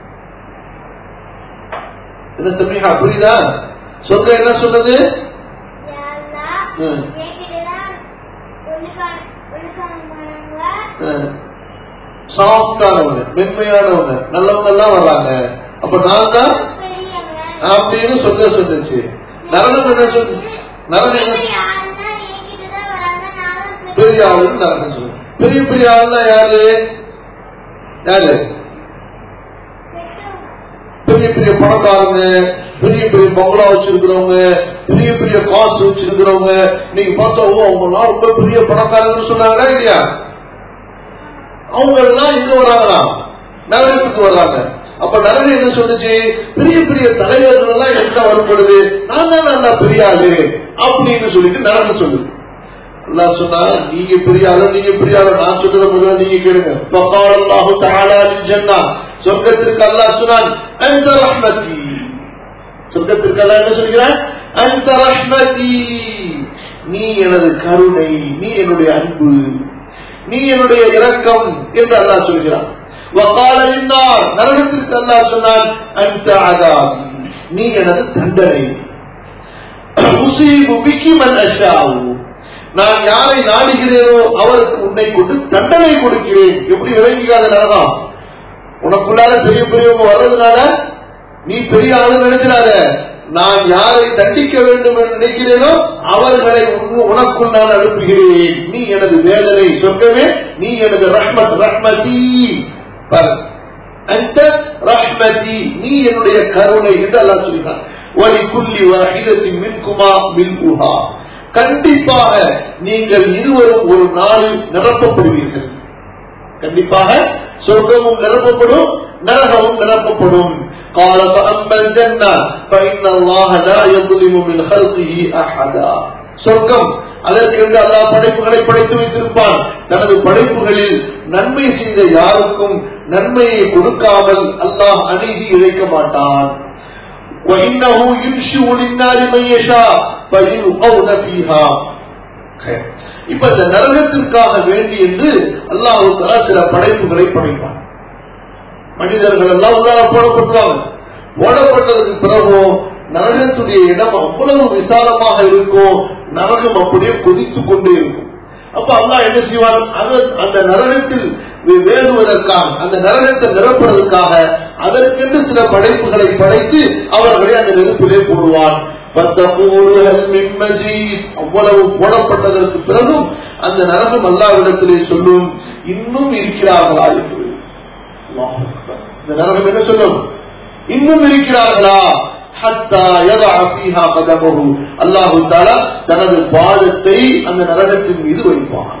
என்ன தம்பிகா புரியுதா சொர்க்கம் என்ன சொன்னது யா அல்லாஹ், ம். என்கிட்டதான் ஒழுக்கம் ஒழுக்கமானவங்க சாஃப்டானவங்க மென்மையானவங்க நல்லவங்க எல்லாம் வர்றாங்க அப்ப நான் தான் பெரியவங்க அப்படின்னு சொல்ல சொல்லுச்சு நரகம் என்ன சொல்லு நரகம் என்ன பெரிய ஆளுன்னா என்கிட்டதான் வராங்க நானும் பெரிய ஆளுன்னு நரகம் சொல்லு பெரிய பெரிய ஆளுன்னா யாரு யாரு பெரிய பெரிய பணக்காரங்க பெரிய பெரிய பங்களா வச்சிருக்கிறவங்க பெரிய பெரிய காசு வச்சிருக்கிறவங்க நீங்க பார்த்தா ஓ அவங்க எல்லாம் ரொம்ப பெரிய பணக்காரங்கன்னு சொன்னாங்களா இல்லையா அவங்க எல்லாம் இங்க வராங்களா நகரத்துக்கு வர்றாங்க அப்ப நகரம் என்ன சொல்லுச்சு பெரிய பெரிய தலைவர்கள் எல்லாம் என்கிட்ட வரும்பொழுது நான் தான் நல்லா பெரிய ஆளு அப்படின்னு சொல்லிட்டு நகரம் சொல்லுது அல்லாஹ் சொன்னா நீங்க பெரிய ஆளு நீங்க பெரிய ஆளு நான் சொல்றத முதல்ல நீங்க கேளுங்க பகால் அல்லாஹு தஆலா லில் ஜன்னா சொர்க்கத்திற்கு அல்லாஹ் சொன்னான் அந்த ரஹ்மதி சொர்க்கத்திற்கு அல்லாஹ் என்ன சொல்கிறான் அந்த ரஹ்மதி நீ எனது கருணை நீ என்னுடைய அன்பு நீ என்னுடைய இரக்கம் என்று அல்லாஹ் சொல்கிறான் وقال النار நரகத்திற்கு அல்லாஹ் சொன்னான் அந்த அதாபி நீ எனது தண்டனை உசீபு பிக்கி மன் அஷாவு நான் யாரை நாடுகிறேனோ அவருக்கு உன்னை கொண்டு தண்டனை கொடுக்கிறேன் எப்படி விளங்கிக்காத நரகம் உனக்குள்ளார பெரிய பெரியவங்க வர்றதுனால நீ பெரிய ஆளு நினைக்கிறாத நான் யாரை தண்டிக்க வேண்டும் என்று நினைக்கிறேனோ அவர்களை உன்- உனக்குள் நான் அனுப்புகிறேன் நீ எனது வேதனை சொர்க்கமே நீ எனது ரஹ்மத் ரஹ்மதி பாரு. அந்த ரஹ்மதி நீ என்னுடைய கருணை என்று அல்லாஹ் சொல்கிறான் வலிக்குள்ளி வாஹிதத்தின் மின்குமா மின்குஹா கண்டிப்பாக நீங்கள் இருவரும் ஒரு நாளில் நிரப்பப்படுவீர்கள் கண்டிப்பாக சொர்க்கமும் நிரப்பப்படும் நரகமும் நிரப்பப்படும் قال فأما الجنة فإن الله لا يظلم من خلقه أحدا சொர்க்கம் அதற்கென்று அல்லாஹ் படைப்புகளை படைத்து வைத்திருப்பான் தனது படைப்புகளில் நன்மை செய்த யாருக்கும் நன்மையை கொடுக்காமல் அல்லாஹ் அநீதி இழைக்க மாட்டான் وإنه ينشئ للنار من يشاء فيلقون فيها இப்ப இந்த நரகத்திற்காக வேண்டி என்று அல்லாஹு தஆலா சில படைப்புகளை படைப்பான் மனிதர்கள் எல்லாம் உள்ளார போடப்பட்டுவாங்க போடப்பட்டதுக்கு பிறகும் நரகத்துடைய இடம் அவ்வளவு விசாலமாக இருக்கும் நரகம் அப்படியே கொதித்துக் கொண்டே இருக்கும் அப்ப அல்லாஹ் என்ன செய்வான் அது அந்த நரகத்தில் வே- வேறுவதற்காக அந்த நரகத்தை நிரப்புவதற்காக அதற்கென்று சில படைப்புகளை படைத்து அவர்களை அந்த நெருப்பிலே போடுவான் فَتَقُولُ هَلْ مِن مَّزِيدٍ அவ்வளவு போடப்பட்டதற்கு பிறகும் அந்த நரகம் அல்லாவிடத்திலே சொல்லும் இன்னும் இருக்கிறார்களா என்று அல்லாஹ் அக்பர். இந்த நரகம் என்ன சொல்லும் இன்னும் இருக்கிறார்களா ஹத்தா யதா ஃபீஹா கதமஹு அல்லாஹ் தஆலா தனது பாதத்தை அந்த நரகத்தின் மீது வைப்பான்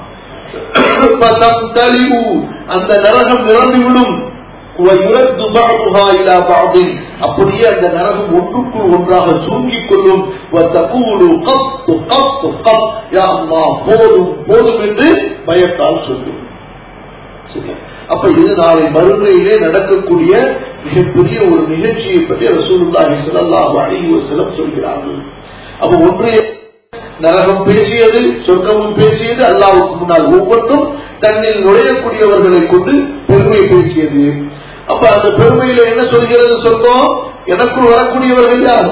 ஃபதம்தலிஉ அந்த நரகம் நிரம்பிவிடும் وَيُرَدُّ بَعْضُهَا إِلَى بَعْضٍ அப்படியே அந்த நரகம் ஒன்றுக்குள் ஒன்றாக சுருங்கிக் கொள்ளும் وَتَقُولُ قَطْ قَطْ قَطْ يَا اللَّه் போதும் போதும் என்று பயத்தால் சொல்லும் சரியா? அப்ப இது நாளை மறுமையிலே நடக்கக்கூடிய மிகப்பெரிய ஒரு நிகழ்ச்சியை பற்றி ரசூலுல்லாஹி ஸல்லல்லாஹு அலைஹி வஸல்லம் சொல்கிறார்கள் அப்ப ஒன்று நரகம் பேசியது சொர்க்கமும் பேசியது அல்லாவுக்கு முன்னால் ஒவ்வொன்றும் தன்னில் நுழையக்கூடியவர்களை கொண்டு பெருமை பேசியது அப்ப அந்த பெருமையில என்ன சொல்கிறது சொர்க்கம் எனக்குள் வரக்கூடியவர்கள் யார்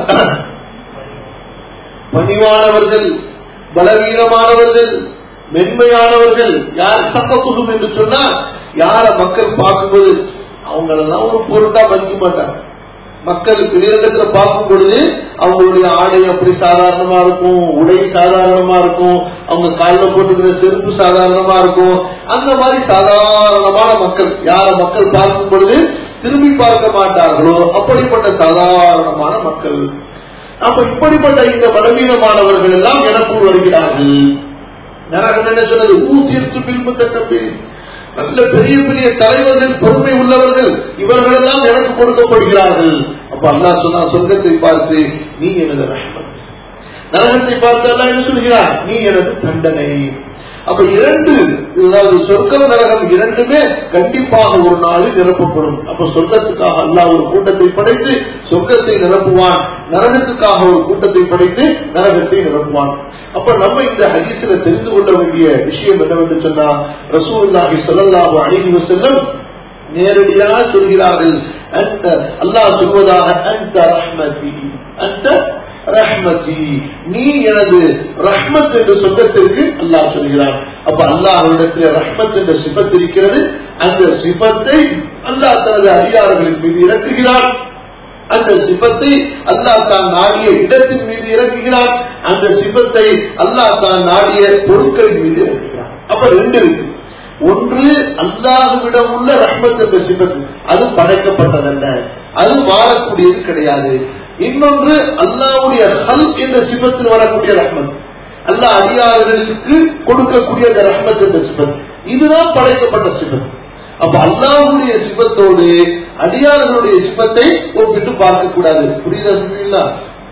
பணிவானவர்கள் பலவீனமானவர்கள் மென்மையானவர்கள் யார் சம்பத்துகும் என்று சொன்னா யார மக்கள் பார்க்கும்போது அவங்களெல்லாம் ஒரு பொருட்டா மதிக்க மாட்டாங்க மக்கள் வெளியிடத்துல பார்க்கும் பொழுது அவங்களுடைய ஆடை அப்படி சாதாரணமா இருக்கும் உடை சாதாரணமா இருக்கும் அவங்க காலில் போட்டுக்கிற செருப்பு சாதாரணமா இருக்கும் அந்த மாதிரி சாதாரணமான மக்கள் யார மக்கள் பார்க்கும் பொழுது திரும்பி பார்க்க மாட்டார்களோ அப்படிப்பட்ட சாதாரணமான மக்கள் அப்ப இப்படிப்பட்ட இந்த பலவீனமானவர்கள் எல்லாம் எனக்குள் வருகிறார்கள் நரகம் என்ன சொன்னது ஊசியத்து பின்பு தட்டப்பில் நல்ல பெரிய பெரிய தலைவர்கள் பொறுமை உள்ளவர்கள் இவர்கள் எல்லாம் எனக்கு கொடுக்கப்படுகிறார்கள் அப்ப அல்லா சொன்னா சொர்க்கத்தை பார்த்து நீ எனது ரஹ்மத் நரகத்தை பார்த்து அல்லா என்ன சொல்கிறார் நீ எனது தண்டனை அப்ப இரண்டு அதாவது சொர்க்கம் நரகம் இரண்டுமே கண்டிப்பாக ஒரு நாளில் நிரப்பப்படும் அப்ப சொர்க்கத்துக்காக அல்லாஹ் ஒரு கூட்டத்தை படைத்து சொர்க்கத்தை நிரப்புவான் நரகத்துக்காக ஒரு கூட்டத்தை படைத்து நரகத்தை நிரப்புவான் அப்ப நம்ம இந்த ஹதீஸ்ல தெரிந்து கொள்ள வேண்டிய விஷயம் என்னவென்று சொன்னா ரசூலுல்லாஹி ஸல்லல்லாஹு அலைஹி வஸல்லம் நேரடியாக சொல்கிறார்கள் அந்த அல்லாஹ் சொல்வதாக அந்த ரஹ்மதி அந்த ரஹ்மதி நீ எனது ரஹ்மத் என்ற சொந்தத்திற்கு அல்லாஹ் சொல்கிறான் அப்ப அல்லாஹ்விடத்தில் ரஹ்மத் என்ற சிபத் இருக்கிறது அந்த சிபத்தை அல்லாஹ் தனது அதிகாரங்களின் மீது இறக்குகிறான் அந்த சிபத்தை அல்லாஹ் தான் நாடிய இடத்தின் மீது இறக்குகிறான் அந்த சிபத்தை அல்லாஹ் தான் நாடிய பொருட்களின் மீது இறக்குகிறான் அப்ப ரெண்டு இருக்கு ஒன்று அல்லாஹுவிடம் உள்ள ரஹ்மத் என்ற சிபத்து அது படைக்கப்பட்டதல்ல அது மாறக்கூடியது கிடையாது இன்னொன்று அல்லாவுடைய ஹல் என்ற சிபத்தில் வரக்கூடிய ரஹ்மத் அல்லாஹ் அதிகாரிகளுக்கு கொடுக்கக்கூடிய அந்த ரஹ்மத் என்ற சிபத் இதுதான் படைக்கப்பட்ட சிபத் அப்ப அல்லாஹுடைய சிபத்தோடு அடியார்களுடைய சிபத்தை ஒப்பிட்டு பார்க்க கூடாது புரியுதா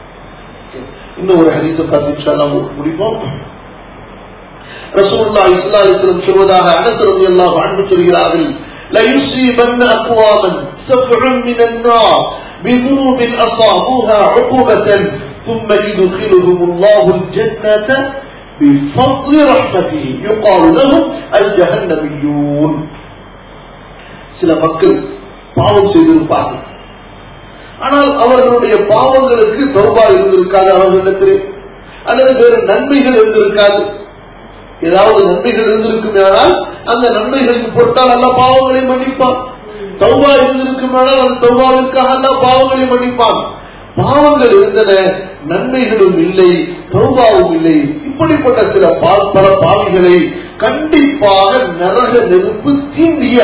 இன்னும் ஒரு ஹரிச பார்த்து முடிப்போம் ரசூல்லா இஸ்லாலிஸ்லம் சொல்வதாக அனஸ் ரலியல்லாஹு அன்ஹு சொல்கிறார்கள் لا يصيبن أقواما سبع من النار بذنوب أصابوها عقوبة ثم يدخلهم الله الجنة بفضل رحمته يقال لهم الجهنميون சில மக்கள் பாவம் செய்திருப்பார்கள் ஆனால் அவர்களுடைய பாவங்களுக்கு தௌபா இருந்திருக்காது அவர்களிடத்தில் அல்லது வேறு நன்மைகள் இருந்திருக்காது ஏதாவது நன்மைகள் இருந்திருக்குமானால் அந்த நன்மைகளுக்கு பொறுத்தால் அல்ல பாவங்களை மன்னிப்பான் தௌபா இருந்திருக்குமானால் அந்த தௌபாவிற்காக அல்ல பாவங்களை மன்னிப்பான் பாவங்கள் இருந்தன நன்மைகளும் இல்லை தௌபாவும் இல்லை இப்படிப்பட்ட சில பல பாவிகளை கண்டிப்பாக நரக நெருப்பு தீண்டிய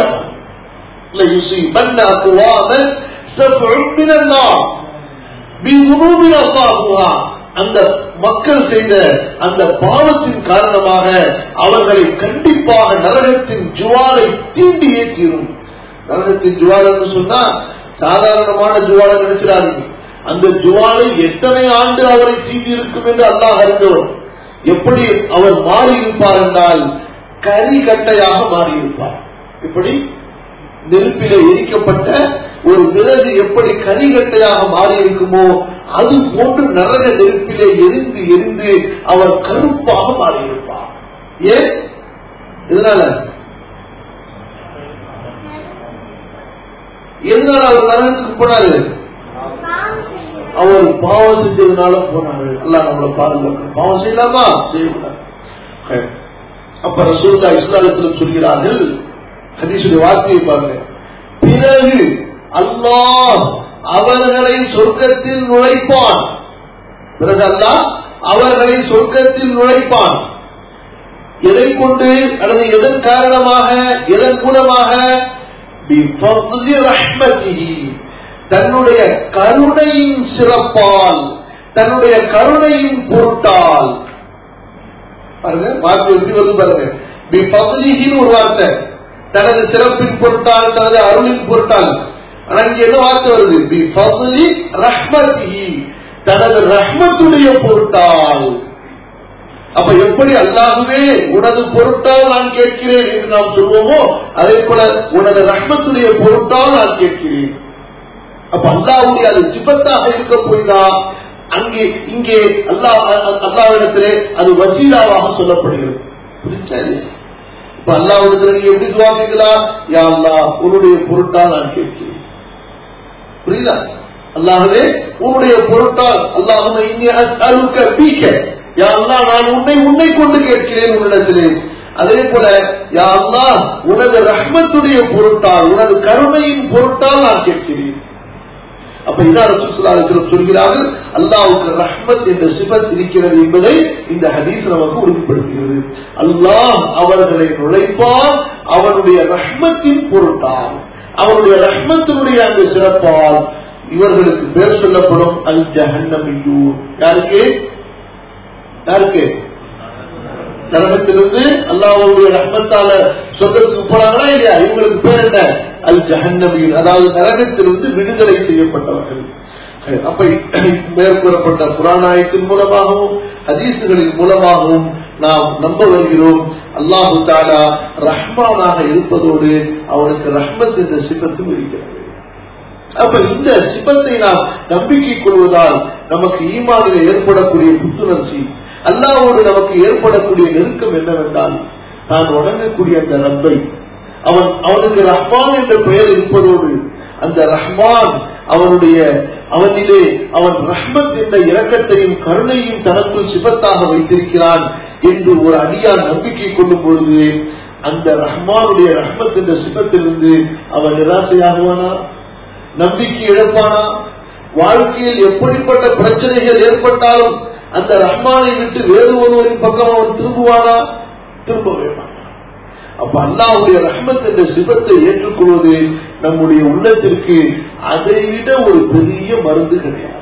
அந்த மக்கள் செய்த அந்த பாவத்தின் காரணமாக அவர்களை கண்டிப்பாக நரகத்தின் ஜுவாலை தீண்டியே தீரும் நரகத்தின் ஜுவாலை என்று சொன்னா சாதாரணமான ஜுவாலை நினைச்சிடாதீங்க அந்த ஜுவாலை எத்தனை ஆண்டு அவரை தீண்டி இருக்கும் என்று அல்லாஹ் அறிந்தவர் எப்படி அவர் மாறி இருப்பார் என்றால் கரிகட்டையாக மாறியிருப்பார் எப்படி நெருப்பில எரிக்கப்பட்ட ஒரு விறகு எப்படி கரிகட்டையாக மாறி இருக்குமோ அது போன்று நரக நெருப்பிலே எரிந்து எரிந்து அவர் கருப்பாக மாறியிருப்பார் ஏன் இதனால எதனால அவர் நரகத்துக்கு போனாரு அவர் பாவம் செஞ்சதுனால போனாரு அல்ல நம்மளை பாதுகாக்கணும் பாவம் செய்யலாமா செய்யக்கூடாது அப்ப ரசூல்லா இஸ்லாமத்திலும் சொல்கிறார்கள் ஹதீசுடைய வார்த்தையை பாருங்க பிறகு அல்லாஹ் அவர்களை சொர்க்கத்தில் நுழைப்பான் பிறகு அல்லாஹ் அவர்களை சொர்க்கத்தில் நுழைப்பான் எதை கொண்டு அல்லது எதன் காரணமாக எதன் மூலமாக தன்னுடைய கருணையின் சிறப்பால் தன்னுடைய கருணையின் பொருட்டால் பாருங்க வார்த்தை எப்படி வந்து பாருங்க பி பகுதியின் ஒரு வார்த்தை தனது சிறப்பின் பொருட்டால் தனது அருளின் பொருட்டால் ஆனா இங்க என்ன வார்த்தை வருது பி பகுதி ரஹ்மதி தனது ரஹ்மத்துடைய பொருட்டால் அப்ப எப்படி அல்லாஹுவே உனது பொருட்டால் நான் கேட்கிறேன் என்று நாம் சொல்வோமோ அதே போல உனது ரஹ்மத்துடைய பொருட்டால் நான் கேட்கிறேன் அப்ப அல்லாஹ்வுடைய அது சிபத்தாக இருக்க போய்தான் அங்கே இங்கே அல்லாஹ் அல்லாவிடத்திலே அது வசீலாவாக சொல்லப்படுகிறது புரிஞ்சா இல்லையா? இப்ப அல்லாவிடத்துல நீங்க எப்படி துவா கேட்கலாம் யா அல்லாஹ் உன்னுடைய பொருட்டால் நான் கேட்கிறேன் புரியுதா அல்லாஹ்வே உன்னுடைய பொருட்டால் அல்லாஹுமே இன்னி அஸ்அலுக்க பீக்க யா அல்லாஹ் நான் உன்னை உன்னை கொண்டு கேட்கிறேன் உன்னிடத்திலே அதே போல யா அல்லாஹ் உனது ரஹ்மத்துடைய பொருட்டால் உனது கருணையின் பொருட்டால் நான் கேட்கிறேன் அப்ப இதான் ரசூலுல்லாஹி சொல்கிறார்கள் அல்லாஹ்வுக்கு ரஹ்மத் என்ற சிபத் இருக்கிறது என்பதை இந்த ஹதீஸ் நமக்கு உறுதிப்படுத்துகிறது அல்லாஹ் அவர்களை நுழைப்பார் அவருடைய ரஹ்மத்தின் பொருட்டால் அவருடைய ரஹ்மத்தினுடைய அந்த சிறப்பால் இவர்களுக்கு பேர் சொல்லப்படும் அல் ஜஹன்னமியூர் யாருக்கு யாருக்கு நரகத்திலிருந்து அல்லாஹ்வுடைய ரஹ்மத்தால சொர்க்கத்துக்கு போறாங்களா இல்லையா இவங்களுக்கு பேர் என்ன அல் ஜஹன்னமியூர் அதாவது நரகத்திலிருந்து விடுதலை செய்யப்பட்டவர்கள் அப்ப மேற்கூறப்பட்ட புராணாயத்தின் மூலமாகவும் ஹதீசுகளின் மூலமாகவும் நாம் நம்ப வருகிறோம் அல்லாஹு தாலா ரஹ்மானாக இருப்பதோடு அவனுக்கு ரஹ்மத் என்ற சிபத்தும் இருக்கிறது அப்ப இந்த சிபத்தை நாம் நம்பிக்கை கொள்வதால் நமக்கு ஈமானில் ஏற்படக்கூடிய புத்துணர்ச்சி அல்லாவோடு நமக்கு ஏற்படக்கூடிய நெருக்கம் என்னவென்றால் நான் வணங்கக்கூடிய அந்த ரப்பை அவன் அவனுக்கு ரஹ்மான் என்ற பெயர் இருப்பதோடு அந்த ரஹ்மான் அவனுடைய அவனிலே அவன் ரஹ்மத் என்ற இரக்கத்தையும் கருணையும் தனக்குள் சிபத்தாக வைத்திருக்கிறான் என்று ஒரு அடியார் நம்பிக்கை கொள்ளும் பொழுது அந்த ரஹ்மானுடைய ரஹ்மத் என்ற சிபத்திலிருந்து அவன் நிராசையாகுவானா நம்பிக்கை இழப்பானா வாழ்க்கையில் எப்படிப்பட்ட பிரச்சனைகள் ஏற்பட்டாலும் அந்த ரஹ்மானை விட்டு வேறு ஒருவரின் பக்கம் அவன் திரும்புவானா திரும்பவே மாட்டான் அப்ப அல்லாவுடைய ரஹ்மத் என்ற சிபத்தை ஏற்றுக்கொள்வது நம்முடைய உள்ளத்திற்கு அதை விட ஒரு பெரிய மருந்து கிடையாது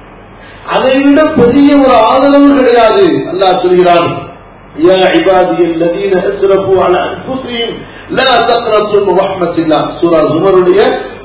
அதை விட பெரிய ஒரு ஆதரவு கிடையாது அல்லாஹ் சொல்கிறான் يا عبادي الذين اسرفوا على انفسهم لا تقنطوا من رحمة الله சூரா ஜுமருடைய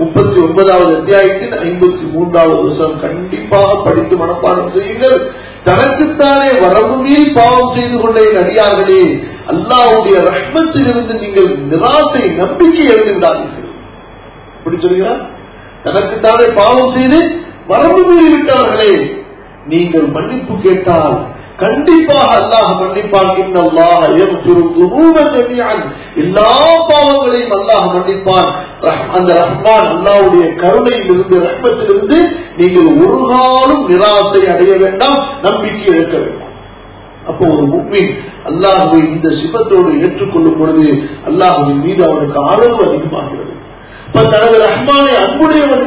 39வது அத்தியாயத்தின் 53வது வசனம் கண்டிப்பாக படித்து மனப்பாடம் செய்யுங்கள் தனக்குத்தானே வரம்பு மீறி பாவம் செய்து கொண்ட அடியார்களே அல்லாவுடைய ரஹ்மத்திலிருந்து நீங்கள் நிராசை நம்பிக்கை எழுந்து விடாதீர்கள் இப்படி சொல்கிறார் தனக்குத்தானே பாவம் செய்து வரம்பு மீறி விட்டார்களே நீங்கள் மன்னிப்பு கேட்டால் கண்டிப்பாக அல்லாஹ் மன்னிப்பான் இன்னல்லாஹ யக்ஃபிரு துனூப ஜமீஅன் எல்லா பாவங்களையும் அல்லாஹ் மன்னிப்பான் ரஹ்- அந்த ரஹ்மான் அல்லாஹ்வுடைய கருணையிலிருந்து ரஹ்மத்திலிருந்து நீங்கள் ஒரு காலம் நிராசை அடைய வேண்டாம் நம்பிக்கை இருக்க வேண்டாம் அப்போ ஒரு முக்மின் அல்லாஹுவை இந்த சிபத்தோடு ஏற்றுக்கொள்ளும் பொழுது அல்லாஹுவின் மீது அவனுக்கு ஆதரவு அதிகமாகிறது இப்ப தனது ரஹ்மானை அன்புடையவன்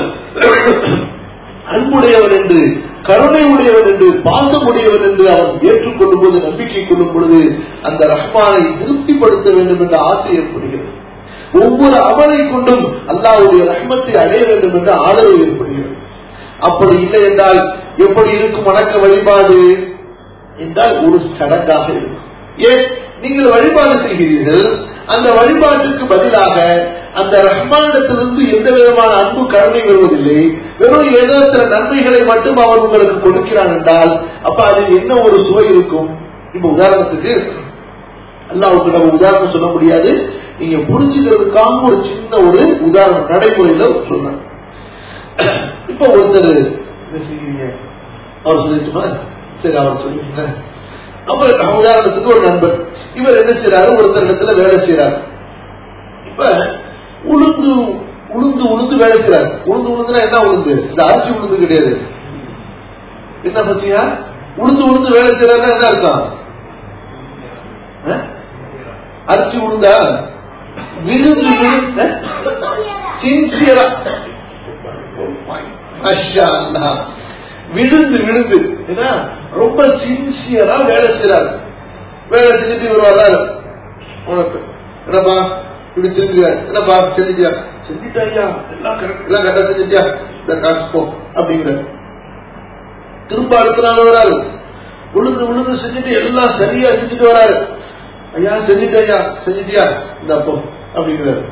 அன்புடையவன் என்று கருணை உடையவன் என்று பாசம் உடையவன் என்று அவன் ஏற்றுக்கொள்ளும் போது நம்பிக்கை கொள்ளும் பொழுது அந்த ரஹ்மானை திருப்திப்படுத்த வேண்டும் என்ற ஆசை ஏற்படுகிறது ஒவ்வொரு அமலை கொண்டும் அல்லாஹ்வுடைய ரஹ்மத்தை அடைய வேண்டும் என்ற ஆதரவு ஏற்படுகிறது அப்படி இல்லை என்றால் எப்படி இருக்கும் வணக்க வழிபாடு என்றால் ஒரு சடங்காக இருக்கும் ஏன் நீங்கள் வழிபாடு செய்கிறீர்கள் அந்த வழிபாட்டுக்கு பதிலாக அந்த ரஹ்மானிடத்திலிருந்து எந்த விதமான அன்பு கருணை வருவதில்லை வெறும் ஏதோ சில நன்மைகளை மட்டும் அவன் உங்களுக்கு கொடுக்கிறான் என்றால் அப்ப அதில் என்ன ஒரு சுவை இருக்கும் இப்ப உதாரணத்துக்கு அல்லாவுக்கு நம்ம உதாரணம் சொல்ல முடியாது நீங்க புரிஞ்சுக்கிறதுக்காக ஒரு சின்ன ஒரு உதாரணம் நடைமுறையில சொன்னேன் இப்ப ஒருத்தர் என்ன செய்கிறீங்க அவர் சொல்லிட்டுமா சரி அவர் சொல்லிட்டு அப்ப உதாரணத்துக்கு ஒரு நண்பர் இவர் என்ன செய்யறாரு ஒருத்தர் இடத்துல வேலை செய்யறாரு இப்ப உளுந்து உளுந்து உளுந்து வேலை செய்யறாரு உளுந்து உளுந்துனா என்ன உளுந்து இந்த அரிசி உளுந்து கிடையாது என்ன பத்தியா உளுந்து உளுந்து வேலை செய்யறாருன்னா என்ன அர்த்தம் ஆ? அரிசி உளுந்தா விழுந்து விழுந்த சின்சியரா மாஷா அல்லாஹ். விழுந்து விழுந்து ஏன்னா ரொம்ப சின்சியரா வேலை செய்யறாரு வேலை செஞ்சுட்டு இவர் வர்றாரு உனக்கு என்னப்பா இப்படி செஞ்சுக்க என்னப்பா செஞ்சுட்டியா செஞ்சுட்டா ஐயா எல்லாம் கரெக்ட் எல்லாம் கரெக்டா செஞ்சுட்டியா இந்த காசு போ அப்படிங்கிற திரும்ப அடுத்த நாள் வராரு விழுந்து விழுந்து செஞ்சுட்டு எல்லாம் சரியா செஞ்சுட்டு வராரு ஐயா செஞ்சுட்டு ஐயா செஞ்சுட்டியா இந்த அப்போ அப்படிங்கிறாரு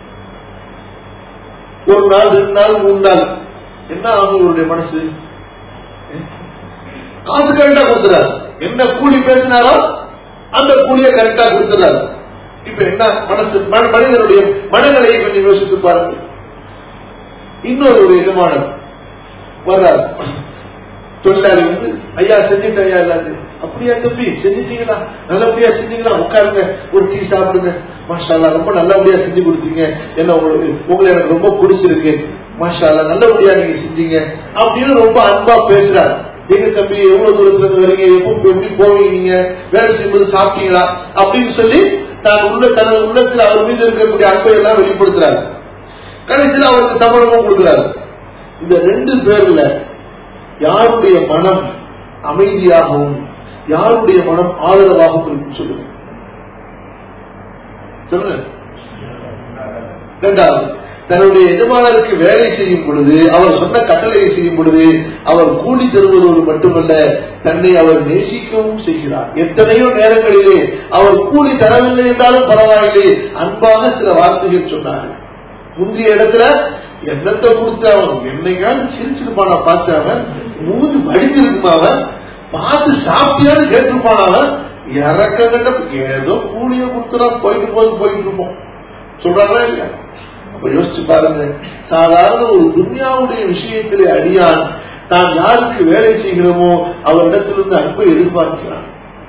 ஒரு நாள் ரெண்டு நாள் மூணு நாள் என்ன ஆகும் இவருடைய மனசு காசு கரெக்டா கொடுத்துறாரு என்ன கூலி பேசினாரோ அந்த கூலியை கரெக்டா கொடுத்துறாரு இப்ப என்ன மனசு மன- மனிதனுடைய மனநிலையை கொஞ்சம் யோசித்து பாருங்க இன்னொரு ஒரு எஜமானர் வர்றார் தொழிலாளி வந்து ஐயா செஞ்சுட்டு ஐயா எல்லாத்தையும் அப்படியா தம்பி செஞ்சுட்டீங்களா நல்லபடியா செஞ்சீங்களா உட்காருங்க ஒரு டீ சாப்பிடுங்க மாஷால்லா ரொம்ப நல்லபடியா செஞ்சு கொடுத்தீங்க என்ன உங்களுக்கு உங்களை எனக்கு ரொம்ப பிடிச்சிருக்கு மாஷால்லா நல்லபடியா நீங்க செஞ்சீங்க அப்படின்னு ரொம்ப அன்பா பேசுறாரு எங்க தம்பி எவ்வளவு தூரத்துல இருந்து வரீங்க எப்போ எப்படி போவீங்க நீங்க வேலை செய்யும்போது சாப்பிட்டீங்களா அப்படின்னு சொல்லி தான் உள்ள தனது உள்ளத்தில் அவர் மீது இருக்கக்கூடிய அன்பை எல்லாம் வெளிப்படுத்துறாரு கடைசியில் அவருக்கு சம்பளமும் கொடுக்கிறாரு இந்த ரெண்டு பேர்ல யாருடைய மனம் அமைதியாகவும் யாருடைய மனம் ஆதரவாகவும் இருக்கும் சொல்லுங்க சொல்லுங்க இரண்டாவது தன்னுடைய எஜமானருக்கு வேலை செய்யும் பொழுது அவர் சொன்ன கட்டளையை செய்யும் பொழுது அவர் கூலி தருவதோடு மட்டுமல்ல தன்னை அவர் நேசிக்கவும் செய்கிறார் எத்தனையோ நேரங்களிலே அவர் கூலி தரவில்லை என்றாலும் பரவாயில்லை அன்பாக சில வார்த்தைகள் சொன்னார் முந்தைய இடத்துல என்னத்தை கொடுத்து அவன் என்னைக்காவது சிரிச்சிருப்பானா பார்த்து அவன் மூணு வடிஞ்சிருக்குமா அவன் பார்த்து சாப்பிட்டியான்னு கேட்டிருப்பான் அவன் இறக்க கண்ட ஏதோ கூலிய கொடுத்துனா போயிட்டு போது போயிட்டு இருப்போம் சொல்றாங்களா இல்லையா அப்ப யோசிச்சு பாருங்க சாதாரண ஒரு துன்யாவுடைய விஷயத்திலே அடியான் தான் யாருக்கு வேலை செய்கிறோமோ அவரிடத்திலிருந்து அன்பை எதிர்பார்க்கிறான்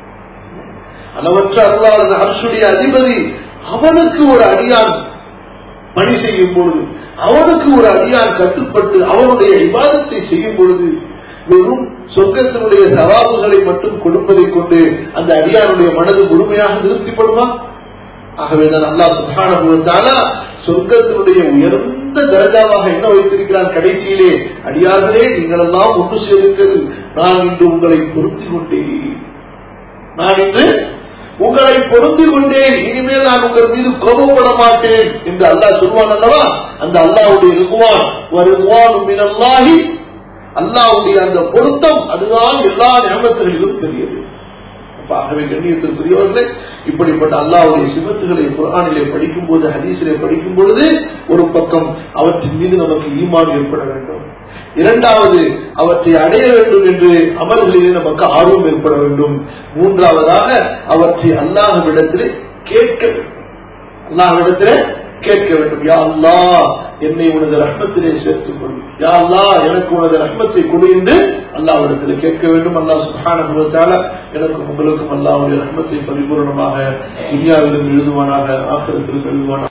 அளவற்ற அருளாளர் அரசுடைய அதிபதி அவனுக்கு ஒரு அடியான் பணி செய்யும் பொழுது அவனுக்கு ஒரு அடியான் கட்டுப்பட்டு அவனுடைய விவாதத்தை செய்யும் பொழுது வெறும் சொர்க்கத்தினுடைய சவாபுகளை மட்டும் கொடுப்பதைக் கொண்டு அந்த அடியானுடைய மனது முழுமையாக திருப்திப்படுமா ஆகவே தான் அல்லாஹ் சுப்ஹானஹு வ தஆலா சொர்க்கத்தினுடைய உயர்ந்த தரஜாவாக என்ன வைத்திருக்கிறான் கடைசியிலே அடியார்களே நீங்கள் எல்லாம் ஒன்று சேருங்கள் நான் இன்று உங்களை பொருத்தி கொண்டேன் நான் இன்று உங்களை பொருந்தி கொண்டேன் இனிமேல் நான் உங்கள் மீது கோபப்பட மாட்டேன் என்று அல்லாஹ் சொல்வான் அல்லவா அந்த அல்லாஹ்வுடைய ருகுவான் வருவான் மினல்லாஹி அல்லாஹ்வுடைய அந்த பொருத்தம் அதுதான் எல்லா நியமத்துகளிலும் பெரியது அப்ப ஆகவே கண்ணியத்திற்குரியவர்களே இப்படிப்பட்ட அல்லாஹ்வுடைய சிவத்துகளை குர்ஆனிலே படிக்கும் போது ஹதீஸிலே படிக்கும் பொழுது ஒரு பக்கம் அவற்றின் மீது நமக்கு ஈமான் ஏற்பட வேண்டும் இரண்டாவது அவற்றை அடைய வேண்டும் என்று அமல்களிலே நமக்கு ஆர்வம் ஏற்பட வேண்டும் மூன்றாவதாக அவற்றை அல்லாஹ்விடத்திலே கேட்க வேண்டும் அல்லாஹ்விடத்திலே கேட்க வேண்டும் யா அல்லாஹ் என்னை உனது ரஹ்மத்திலே சேர்த்துக் கொள் யா அல்லாஹ் எனக்கு உனது ரஹ்மத்தை கொடு என்று அல்லாஹ்விடத்திலே கேட்க வேண்டும் அல்லாஹ் சுப்ஹானஹு வ தஆலா எனக்கும் உங்களுக்கும் அல்லாஹ்வுடைய ரஹ்மத்தை பரிபூர்ணமாக துன்யாவிலும் எழுதுவானாக ஆக்கிரத்திலும் எழுதுவானாக